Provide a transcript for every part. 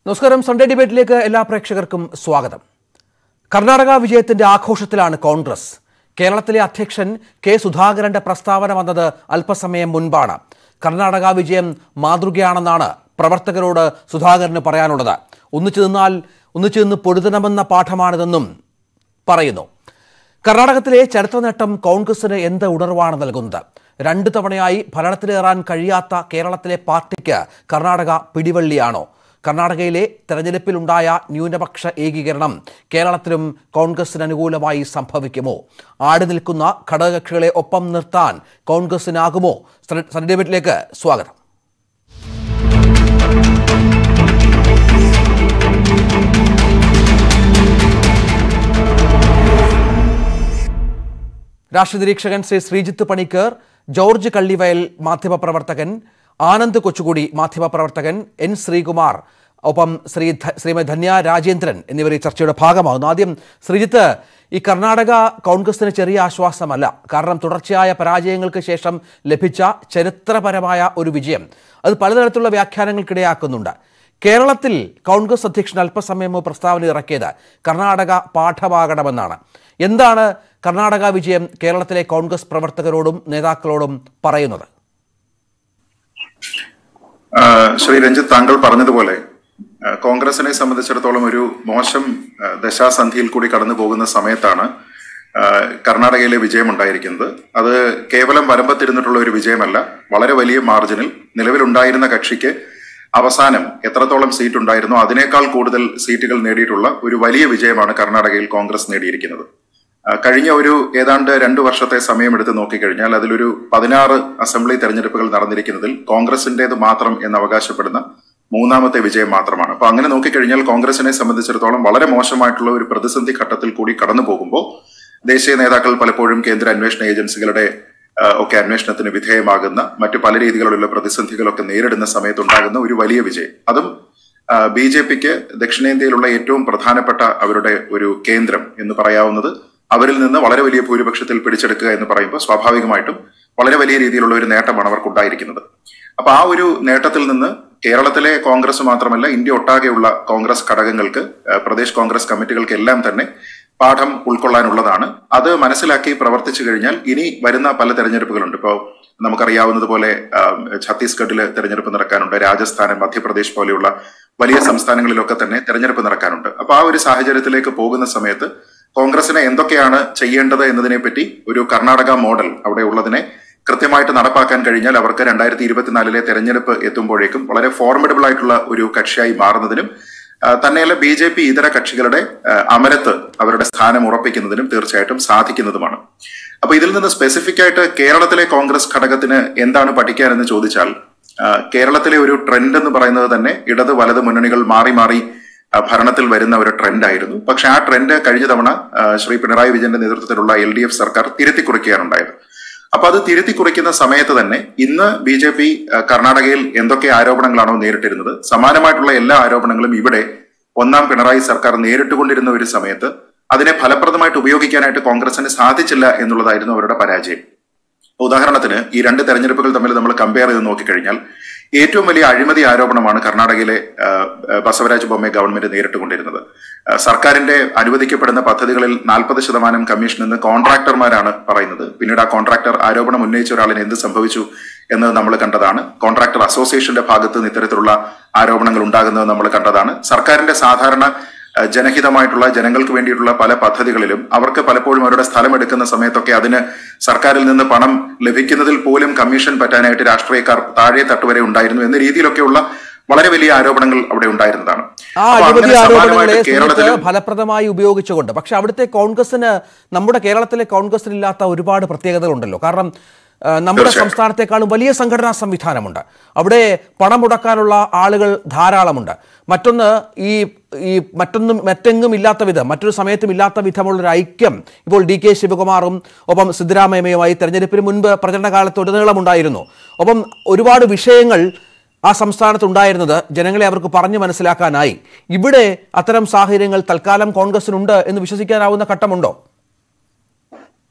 നമസ്കാരം സൺഡേ ഡിബേറ്റിലേക്ക് എല്ലാ പ്രേക്ഷകർക്കും സ്വാഗതം കർണാടക വിജയത്തിന്റെ ആഘോഷത്തിലാണ് കോൺഗ്രസ് കേരളത്തിലെ അധ്യക്ഷൻ കെ സുധാകരന്റെ പ്രസ്താവന വന്നത് അല്പസമയം മുൻപാണ് കർണാടക വിജയം മാതൃകയാണെന്നാണ് പ്രവർത്തകരോട് സുധാകരന് പറയാനുള്ളത് ഒന്നിച്ചു നിന്നാൽ ഒന്നിച്ചു നിന്ന് പൊരുതണമെന്ന പാഠമാണിതെന്നും പറയുന്നു കർണാടകത്തിലെ ചരിത്ര നേട്ടം കോൺഗ്രസിന് എന്ത് ഉണർവാണ് നൽകുന്നത് രണ്ട് തവണയായി ഭരണത്തിലേറാൻ കഴിയാത്ത കേരളത്തിലെ പാർട്ടിക്ക് കർണാടക പിടിവള്ളിയാണോ കർണാടകയിലെ തെരഞ്ഞെടുപ്പിലുണ്ടായ ന്യൂനപക്ഷ ഏകീകരണം കേരളത്തിലും കോൺഗ്രസിന് അനുകൂലമായി സംഭവിക്കുമോ ആടി നിൽക്കുന്ന ഘടകകക്ഷികളെ ഒപ്പം നിർത്താൻ കോൺഗ്രസിനാകുമോ സർട്ടിഫിക്കറ്റിലേക്ക് സ്വാഗതം രാഷ്ട്രീയ നിരീക്ഷകൻ ശ്രീ ശ്രീജിത്ത് പണിക്കർ ജോർജ് കള്ളിവയൽ മാധ്യമപ്രവർത്തകൻ ആനന്ദ് കൊച്ചുകൂടി മാധ്യമപ്രവർത്തകൻ എൻ ശ്രീകുമാർ ഒപ്പം ശ്രീ ധ- ശ്രീമതി ധന്യ രാജേന്ദ്രൻ എന്നിവർ ഈ ചർച്ചയുടെ ഭാഗമാകുന്നു ആദ്യം ശ്രീജിത്ത് ഈ കർണാടക കോൺഗ്രസിന് ചെറിയ ആശ്വാസമല്ല കാരണം തുടർച്ചയായ പരാജയങ്ങൾക്ക് ശേഷം ലഭിച്ച ചരിത്രപരമായ ഒരു വിജയം അത് പലതരത്തിലുള്ള വ്യാഖ്യാനങ്ങൾക്കിടയാക്കുന്നുണ്ട് കേരളത്തിൽ കോൺഗ്രസ് അധ്യക്ഷൻ അല്പസമയം മുമ്പ് പ്രസ്താവന ഇറക്കിയത് കർണാടക പാഠമാകണമെന്നാണ് എന്താണ് കർണാടക വിജയം കേരളത്തിലെ കോൺഗ്രസ് പ്രവർത്തകരോടും നേതാക്കളോടും പറയുന്നത് ആ, ശ്രീ രഞ്ജിത്ത് താങ്കൾ പറഞ്ഞതുപോലെ ആ, കോൺഗ്രസിനെ സംബന്ധിച്ചിടത്തോളം ഒരു മോശം ആ, ദശാസന്ധിയിൽ കൂടി കടന്നു പോകുന്ന സമയത്താണ് ആ, കർണാടകയിലെ വിജയം ഉണ്ടായിരിക്കുന്നത് അത് കേവലം വരമ്പത്തിരുന്നിട്ടുള്ള ഒരു വിജയമല്ല വളരെ വലിയ മാർജിനിൽ നിലവിലുണ്ടായിരുന്ന കക്ഷിക്ക് അവസാനം എത്രത്തോളം സീറ്റ് ഉണ്ടായിരുന്നോ അതിനേക്കാൾ കൂടുതൽ സീറ്റുകൾ നേടിയിട്ടുള്ള ഒരു വലിയ വിജയമാണ് കർണാടകയിൽ കോൺഗ്രസ് നേടിയിരിക്കുന്നത് ആ, കഴിഞ്ഞ ഒരു ഏതാണ്ട് രണ്ടു വർഷത്തെ സമയം എടുത്ത് നോക്കിക്കഴിഞ്ഞാൽ അതിലൊരു പതിനാറ് അസംബ്ലി തെരഞ്ഞെടുപ്പുകൾ നടന്നിരിക്കുന്നതിൽ കോൺഗ്രസിന്റേത് മാത്രം എന്ന് അവകാശപ്പെടുന്ന മൂന്നാമത്തെ വിജയം മാത്രമാണ് അപ്പൊ അങ്ങനെ നോക്കിക്കഴിഞ്ഞാൽ കോൺഗ്രസിനെ സംബന്ധിച്ചിടത്തോളം വളരെ മോശമായിട്ടുള്ള ഒരു പ്രതിസന്ധി ഘട്ടത്തിൽ കൂടി കടന്നു പോകുമ്പോൾ ദേശീയ നേതാക്കൾ പലപ്പോഴും കേന്ദ്ര അന്വേഷണ ഏജൻസികളുടെ ആ, ഒക്കെ അന്വേഷണത്തിന് വിധേയമാകുന്ന മറ്റു പല രീതികളിലുള്ള പ്രതിസന്ധികളൊക്കെ നേരിടുന്ന സമയത്തുണ്ടാകുന്ന ഒരു വലിയ വിജയം അതും ബി ജെ പിക്ക് ദക്ഷിണേന്ത്യയിലുള്ള ഏറ്റവും പ്രധാനപ്പെട്ട അവരുടെ ഒരു കേന്ദ്രം എന്ന് പറയാവുന്നത് അവരിൽ നിന്ന് വളരെ വലിയ ഭൂരിപക്ഷത്തിൽ പിടിച്ചെടുക്കുക എന്ന് പറയുമ്പോൾ സ്വാഭാവികമായിട്ടും വളരെ വലിയ രീതിയിലുള്ള ഒരു നേട്ടമാണ് അവർക്കുണ്ടായിരിക്കുന്നത് അപ്പൊ ആ ഒരു നേട്ടത്തിൽ നിന്ന് കേരളത്തിലെ കോൺഗ്രസ് മാത്രമല്ല ഇന്ത്യ ഒട്ടാകെയുള്ള കോൺഗ്രസ് ഘടകങ്ങൾക്ക് ആ, പ്രദേശ് കോൺഗ്രസ് കമ്മിറ്റികൾക്ക് എല്ലാം തന്നെ പാഠം ഉൾക്കൊള്ളാനുള്ളതാണ് അത് മനസ്സിലാക്കി പ്രവർത്തിച്ചു കഴിഞ്ഞാൽ ഇനി വരുന്ന പല തെരഞ്ഞെടുപ്പുകളുണ്ട് ഇപ്പോൾ നമുക്കറിയാവുന്നതുപോലെ ആ, ഛത്തീസ്ഗഡിൽ തെരഞ്ഞെടുപ്പ് നടക്കാനുണ്ട് രാജസ്ഥാൻ മധ്യപ്രദേശ് പോലെയുള്ള വലിയ സംസ്ഥാനങ്ങളിലൊക്കെ തന്നെ തെരഞ്ഞെടുപ്പ് നടക്കാനുണ്ട് അപ്പൊ ആ ഒരു സാഹചര്യത്തിലേക്ക് പോകുന്ന സമയത്ത് കോൺഗ്രസിനെ എന്തൊക്കെയാണ് ചെയ്യേണ്ടത് എന്നതിനെ പറ്റി ഒരു കർണാടക മോഡൽ അവിടെ ഉള്ളതിനെ കൃത്യമായിട്ട് നടപ്പാക്കാൻ കഴിഞ്ഞാൽ അവർക്ക് രണ്ടായിരത്തി ഇരുപത്തിനാലിലെ തെരഞ്ഞെടുപ്പ് എത്തുമ്പോഴേക്കും വളരെ ഫോർമിഡബിൾ ആയിട്ടുള്ള ഒരു കക്ഷിയായി മാറുന്നതിനും ആ, തന്നെയല്ല ബി ജെ പി ഇതര കക്ഷികളുടെ ആ, അമരത്ത് അവരുടെ സ്ഥാനം ഉറപ്പിക്കുന്നതിനും തീർച്ചയായിട്ടും സാധിക്കുന്നതുമാണ് അപ്പൊ ഇതിൽ നിന്ന് സ്പെസിഫിക് ആയിട്ട് കേരളത്തിലെ കോൺഗ്രസ് ഘടകത്തിന് എന്താണ് പഠിക്കാനെന്ന് ചോദിച്ചാൽ ആ, കേരളത്തിലെ ഒരു ട്രെൻഡ് എന്ന് പറയുന്നത് തന്നെ ഇടത് വലത് മുന്നണികൾ മാറി മാറി ആ, ഭരണത്തിൽ വരുന്ന ഒരു ട്രെൻഡ് ആയിരുന്നു പക്ഷെ ആ ട്രെൻഡ് കഴിഞ്ഞ തവണ ആ, ശ്രീ പിണറായി വിജയന്റെ നേതൃത്വത്തിലുള്ള എൽ ഡി എഫ് സർക്കാർ തിരുത്തി കുറിക്കുകയാണുണ്ടായത് അപ്പൊ അത് തിരുത്തി കുറിക്കുന്ന സമയത്ത് തന്നെ ഇന്ന് ബി ജെ പി കർണാടകയിൽ എന്തൊക്കെ ആരോപണങ്ങളാണോ നേരിട്ടിരുന്നത് സമാനമായിട്ടുള്ള എല്ലാ ആരോപണങ്ങളും ഇവിടെ ഒന്നാം പിണറായി സർക്കാർ നേരിട്ടുകൊണ്ടിരുന്ന ഒരു സമയത്ത് അതിനെ ഫലപ്രദമായിട്ട് ഉപയോഗിക്കാനായിട്ട് കോൺഗ്രസിന് സാധിച്ചില്ല എന്നുള്ളതായിരുന്നു അവരുടെ പരാജയം ഉദാഹരണത്തിന് ഈ രണ്ട് തെരഞ്ഞെടുപ്പുകൾ തമ്മിൽ നമ്മൾ കമ്പയർ ചെയ്ത് നോക്കിക്കഴിഞ്ഞാൽ ഏറ്റവും വലിയ അഴിമതി ആരോപണമാണ് കർണാടകയിലെ ആ, ആ, ബസവരാജ് ബൊമ്മെ ഗവൺമെന്റ് നേരിട്ടുകൊണ്ടിരുന്നത് ആ, സർക്കാരിന്റെ അനുവദിക്കപ്പെടുന്ന പദ്ധതികളിൽ നാൽപ്പത് ശതമാനം കമ്മീഷൻ എന്ന് കോൺട്രാക്ടർമാരാണ് പറയുന്നത് പിന്നീട് ആ കോൺട്രാക്ടർ ആരോപണം ഉന്നയിച്ച ഒരാളിന് എന്ത് സംഭവിച്ചു എന്ന് നമ്മൾ കണ്ടതാണ് കോൺട്രാക്ടർ അസോസിയേഷന്റെ ഭാഗത്ത് നിന്ന് ഇത്തരത്തിലുള്ള ആരോപണങ്ങൾ ഉണ്ടാകുന്നത് നമ്മൾ കണ്ടതാണ് സർക്കാരിന്റെ സാധാരണ ആ, ജനഹിതമായിട്ടുള്ള ജനങ്ങൾക്ക് വേണ്ടിയിട്ടുള്ള പല പദ്ധതികളിലും അവർക്ക് പലപ്പോഴും അവരുടെ സ്ഥലം എടുക്കുന്ന സമയത്തൊക്കെ അതിന് സർക്കാരിൽ നിന്ന് പണം ലഭിക്കുന്നതിൽ പോലും കമ്മീഷൻ പറ്റാനായിട്ട് രാഷ്ട്രീയക്കാർ താഴെ തട്ടുവരെ ഉണ്ടായിരുന്നു എന്ന രീതിയിലൊക്കെയുള്ള വളരെ വലിയ ആരോപണങ്ങൾ അവിടെ ഉണ്ടായിരുന്നതാണ് ആ അപ്പൊ അഴിമതി അങ്ങനെ ആരോപണങ്ങളെ സമാനമായിട്ട് സുഹൃത്ത് കേരളത്തിലും ഫലപ്രദമായി ഉപയോഗിച്ചുകൊണ്ട് പക്ഷെ അവിടുത്തെ കോൺഗ്രസിന് നമ്മുടെ കേരളത്തിലെ കോൺഗ്രസിന് ഇല്ലാത്ത ഒരുപാട് പ്രത്യേകതകളുണ്ടല്ലോ കാരണം ആ, നമ്മുടെ തീർച്ചയായും. സംസ്ഥാനത്തെക്കാളും വലിയ സംഘടനാ സംവിധാനമുണ്ട് അവിടെ പണം മുടക്കാനുള്ള ആളുകൾ ധാരാളമുണ്ട് മറ്റൊന്ന് ഈ ഈ മറ്റൊന്നും മറ്റെങ്ങും ഇല്ലാത്ത വിധം മറ്റൊരു സമയത്തും ഇല്ലാത്ത വിധമുള്ളൊരു ഐക്യം ഇപ്പോൾ ഡി കെ ശിവകുമാറും ഒപ്പം സിദ്ധരാമയ്യയുമായി തെരഞ്ഞെടുപ്പിന് മുൻപ് പ്രചരണ കാലത്ത് ഉടനീളം ഉണ്ടായിരുന്നു ഒപ്പം ഒരുപാട് വിഷയങ്ങൾ ആ സംസ്ഥാനത്തുണ്ടായിരുന്നത് ജനങ്ങളെ അവർക്ക് പറഞ്ഞു മനസ്സിലാക്കാനായി ഇവിടെ അത്തരം സാഹചര്യങ്ങൾ തൽക്കാലം കോൺഗ്രസിനുണ്ട് എന്ന് വിശ്വസിക്കാനാവുന്ന ഘട്ടമുണ്ടോ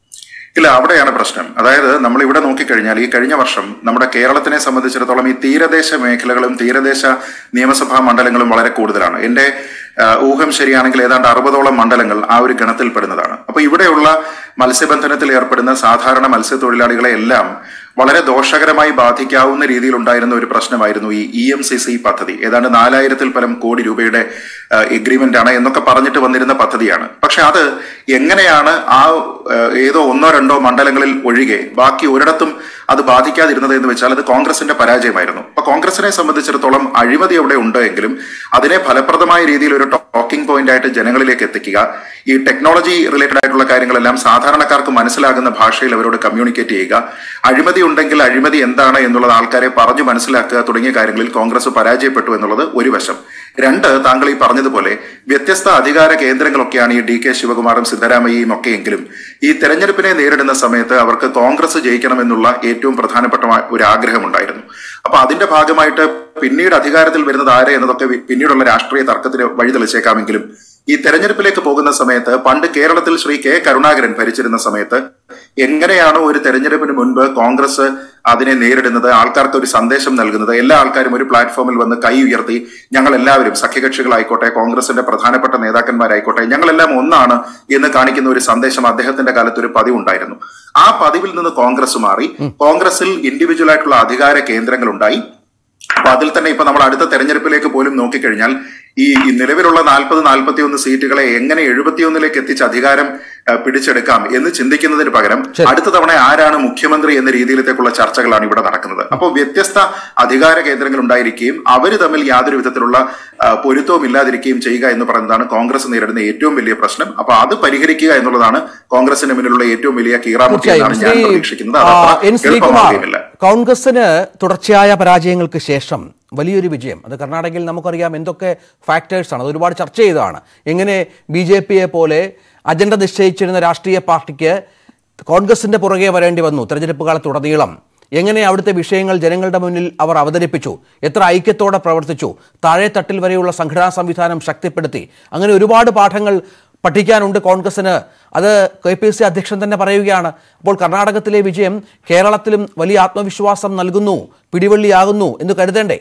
ഇല്ല അവിടെയാണ് പ്രശ്നം അതായത് നമ്മൾ ഇവിടെ നോക്കിക്കഴിഞ്ഞാൽ ഈ കഴിഞ്ഞ വർഷം നമ്മുടെ കേരളത്തിനെ സംബന്ധിച്ചിടത്തോളം ഈ തീരദേശ മേഖലകളും തീരദേശ നിയമസഭാ മണ്ഡലങ്ങളും വളരെ കൂടുതലാണ് എന്റെ ആ, ഊഹം ശരിയാണെങ്കിൽ ഏതാണ്ട് അറുപതോളം മണ്ഡലങ്ങൾ ആ ഒരു ഗണത്തിൽ പെടുന്നതാണ് അപ്പൊ ഇവിടെയുള്ള മത്സ്യബന്ധനത്തിൽ ഏർപ്പെടുന്ന സാധാരണ മത്സ്യത്തൊഴിലാളികളെ എല്ലാം വളരെ ദോഷകരമായി ബാധിക്കാവുന്ന രീതിയിൽ ഉണ്ടായിരുന്ന ഒരു പ്രശ്നമായിരുന്നു ഈ ഇ എം സി സി പദ്ധതി ഏതാണ്ട് നാലായിരത്തിൽ പരം കോടി രൂപയുടെ എഗ്രിമെന്റ് ആണ് എന്നൊക്കെ പറഞ്ഞിട്ട് വന്നിരുന്ന പദ്ധതിയാണ് പക്ഷെ അത് എങ്ങനെയാണ് ആ ആ, ഏതോ ഒന്നോ രണ്ടോ മണ്ഡലങ്ങളിൽ ഒഴികെ ബാക്കി ഒരിടത്തും അത് ബാധിക്കാതിരുന്നത് എന്ന് വെച്ചാൽ അത് കോൺഗ്രസിന്റെ പരാജയമായിരുന്നു അപ്പൊ കോൺഗ്രസിനെ സംബന്ധിച്ചിടത്തോളം അഴിമതി അവിടെ ഉണ്ട് എങ്കിലും അതിനെ ഫലപ്രദമായ രീതിയിൽ ഒരു ടോക്കിംഗ് പോയിന്റ് ആയിട്ട് ജനങ്ങളിലേക്ക് എത്തിക്കുക ഈ ടെക്നോളജി റിലേറ്റഡ് ആയിട്ടുള്ള കാര്യങ്ങളെല്ലാം സാധാരണക്കാർക്ക് മനസ്സിലാകുന്ന ഭാഷയിൽ അവരോട് കമ്മ്യൂണിക്കേറ്റ് ചെയ്യുക അഴിമതി ഉണ്ടെങ്കിൽ അഴിമതി എന്താണ് എന്നുള്ളത് ആൾക്കാരെ പറഞ്ഞു മനസ്സിലാക്കുക തുടങ്ങിയ കാര്യങ്ങളിൽ കോൺഗ്രസ് പരാജയപ്പെട്ടു എന്നുള്ളത് ഒരു വശം രണ്ട് താങ്കൾ ഈ പറഞ്ഞതുപോലെ വ്യത്യസ്ത അധികാര കേന്ദ്രങ്ങളൊക്കെയാണ് ഈ ഡി കെ ശിവകുമാറും സിദ്ധരാമയ്യയും ഒക്കെയെങ്കിലും ഈ തെരഞ്ഞെടുപ്പിനെ നേരിടുന്ന സമയത്ത് അവർക്ക് കോൺഗ്രസ് ജയിക്കണമെന്നുള്ള ഏറ്റവും പ്രധാനപ്പെട്ട ഒരു ആഗ്രഹമുണ്ടായിരുന്നു അപ്പൊ അതിന്റെ ഭാഗമായിട്ട് പിന്നീട് അധികാരത്തിൽ വരുന്നത് ആരെ എന്നതൊക്കെ വി- പിന്നീടുള്ള രാഷ്ട്രീയ തർക്കത്തിന് വഴിതെളിച്ചേക്കാമെങ്കിലും ഈ തെരഞ്ഞെടുപ്പിലേക്ക് പോകുന്ന സമയത്ത് പണ്ട് കേരളത്തിൽ ശ്രീ കെ കരുണാകരൻ ഭരിച്ചിരുന്ന സമയത്ത് എങ്ങനെയാണ് ഒരു തെരഞ്ഞെടുപ്പിന് മുൻപ് കോൺഗ്രസ് അതിനെ നേരിടുന്നത് ആൾക്കാർക്ക് ഒരു സന്ദേശം നൽകുന്നത് എല്ലാ ആൾക്കാരും ഒരു പ്ലാറ്റ്ഫോമിൽ വന്ന് കൈ ഉയർത്തി ഞങ്ങൾ എല്ലാവരും സഖ്യകക്ഷികളായിക്കോട്ടെ കോൺഗ്രസിന്റെ പ്രധാനപ്പെട്ട നേതാക്കന്മാരായിക്കോട്ടെ ഞങ്ങളെല്ലാം ഒന്നാണ് എന്ന് കാണിക്കുന്ന ഒരു സന്ദേശം അദ്ദേഹത്തിന്റെ കാലത്ത് ഒരു പതിവുണ്ടായിരുന്നു ആ പതിവിൽ നിന്ന് കോൺഗ്രസ് മാറി കോൺഗ്രസിൽ ഇൻഡിവിജ്വൽ ആയിട്ടുള്ള അധികാര കേന്ദ്രങ്ങൾ ഉണ്ടായി അപ്പൊ അതിൽ തന്നെ ഇപ്പൊ നമ്മൾ അടുത്ത തെരഞ്ഞെടുപ്പിലേക്ക് പോലും നോക്കിക്കഴിഞ്ഞാൽ ഈ ഈ നിലവിലുള്ള നാൽപ്പത് നാൽപ്പത്തി ഒന്ന് സീറ്റുകളെ എങ്ങനെ എഴുപത്തിയൊന്നിലേക്ക് എത്തിച്ച് അധികാരം ആ, പിടിച്ചെടുക്കാം എന്ന് ചിന്തിക്കുന്നതിന് പകരം ശരി. അടുത്ത തവണ ആരാണ് മുഖ്യമന്ത്രി എന്ന രീതിയിലേക്കുള്ള ചർച്ചകളാണ് ഇവിടെ നടക്കുന്നത് അപ്പോൾ വ്യത്യസ്ത അധികാര കേന്ദ്രങ്ങൾ ഉണ്ടായിരിക്കുകയും അവർ തമ്മിൽ യാതൊരു വിധത്തിലുള്ള ആ, പൊരുത്തവും ഇല്ലാതിരിക്കുകയും ചെയ്യുക എന്ന് പറയുന്നതാണ് കോൺഗ്രസ് നേരിടുന്ന ഏറ്റവും വലിയ പ്രശ്നം അപ്പൊ അത് പരിഹരിക്കുക എന്നുള്ളതാണ് കോൺഗ്രസിന് മുന്നിലുള്ള ഏറ്റവും വലിയ കീറാമുട്ടി തീർച്ചയായും എന്നാണ് ഞാൻ ശ്രീ പ്രതീക്ഷിക്കുന്നത് ആ, അത് എൻ അത്ര ശ്രീകുമാർ എളുപ്പമാവുകയുമില്ല കോൺഗ്രസിന് തുടർച്ചയായ പരാജയങ്ങൾക്ക് ശേഷം വലിയൊരു വിജയം അത് കർണാടകയിൽ നമുക്കറിയാം എന്തൊക്കെ ഫാക്ടേഴ്സാണ് അത് ഒരുപാട് ചർച്ച ചെയ്തതാണ് എങ്ങനെ ബി ജെ പിയെ പോലെ അജണ്ട നിശ്ചയിച്ചിരുന്ന രാഷ്ട്രീയ പാർട്ടിക്ക് കോൺഗ്രസിന്റെ പുറകെ വരേണ്ടി വന്നു തെരഞ്ഞെടുപ്പ് കാലത്തുടനീളം എങ്ങനെ അവിടുത്തെ വിഷയങ്ങൾ ജനങ്ങളുടെ മുന്നിൽ അവർ അവതരിപ്പിച്ചു എത്ര ഐക്യത്തോടെ പ്രവർത്തിച്ചു താഴെത്തട്ടിൽ വരെയുള്ള സംഘടനാ സംവിധാനം ശക്തിപ്പെടുത്തി അങ്ങനെ ഒരുപാട് പാഠങ്ങൾ പഠിക്കാനുണ്ട് കോൺഗ്രസിന് അത് കെ പി സി അധ്യക്ഷൻ തന്നെ പറയുകയാണ് അപ്പോൾ കർണാടകത്തിലെ വിജയം കേരളത്തിലും വലിയ ആത്മവിശ്വാസം നൽകുന്നു പിടിവള്ളിയാകുന്നു എന്ന് കരുതേണ്ടേ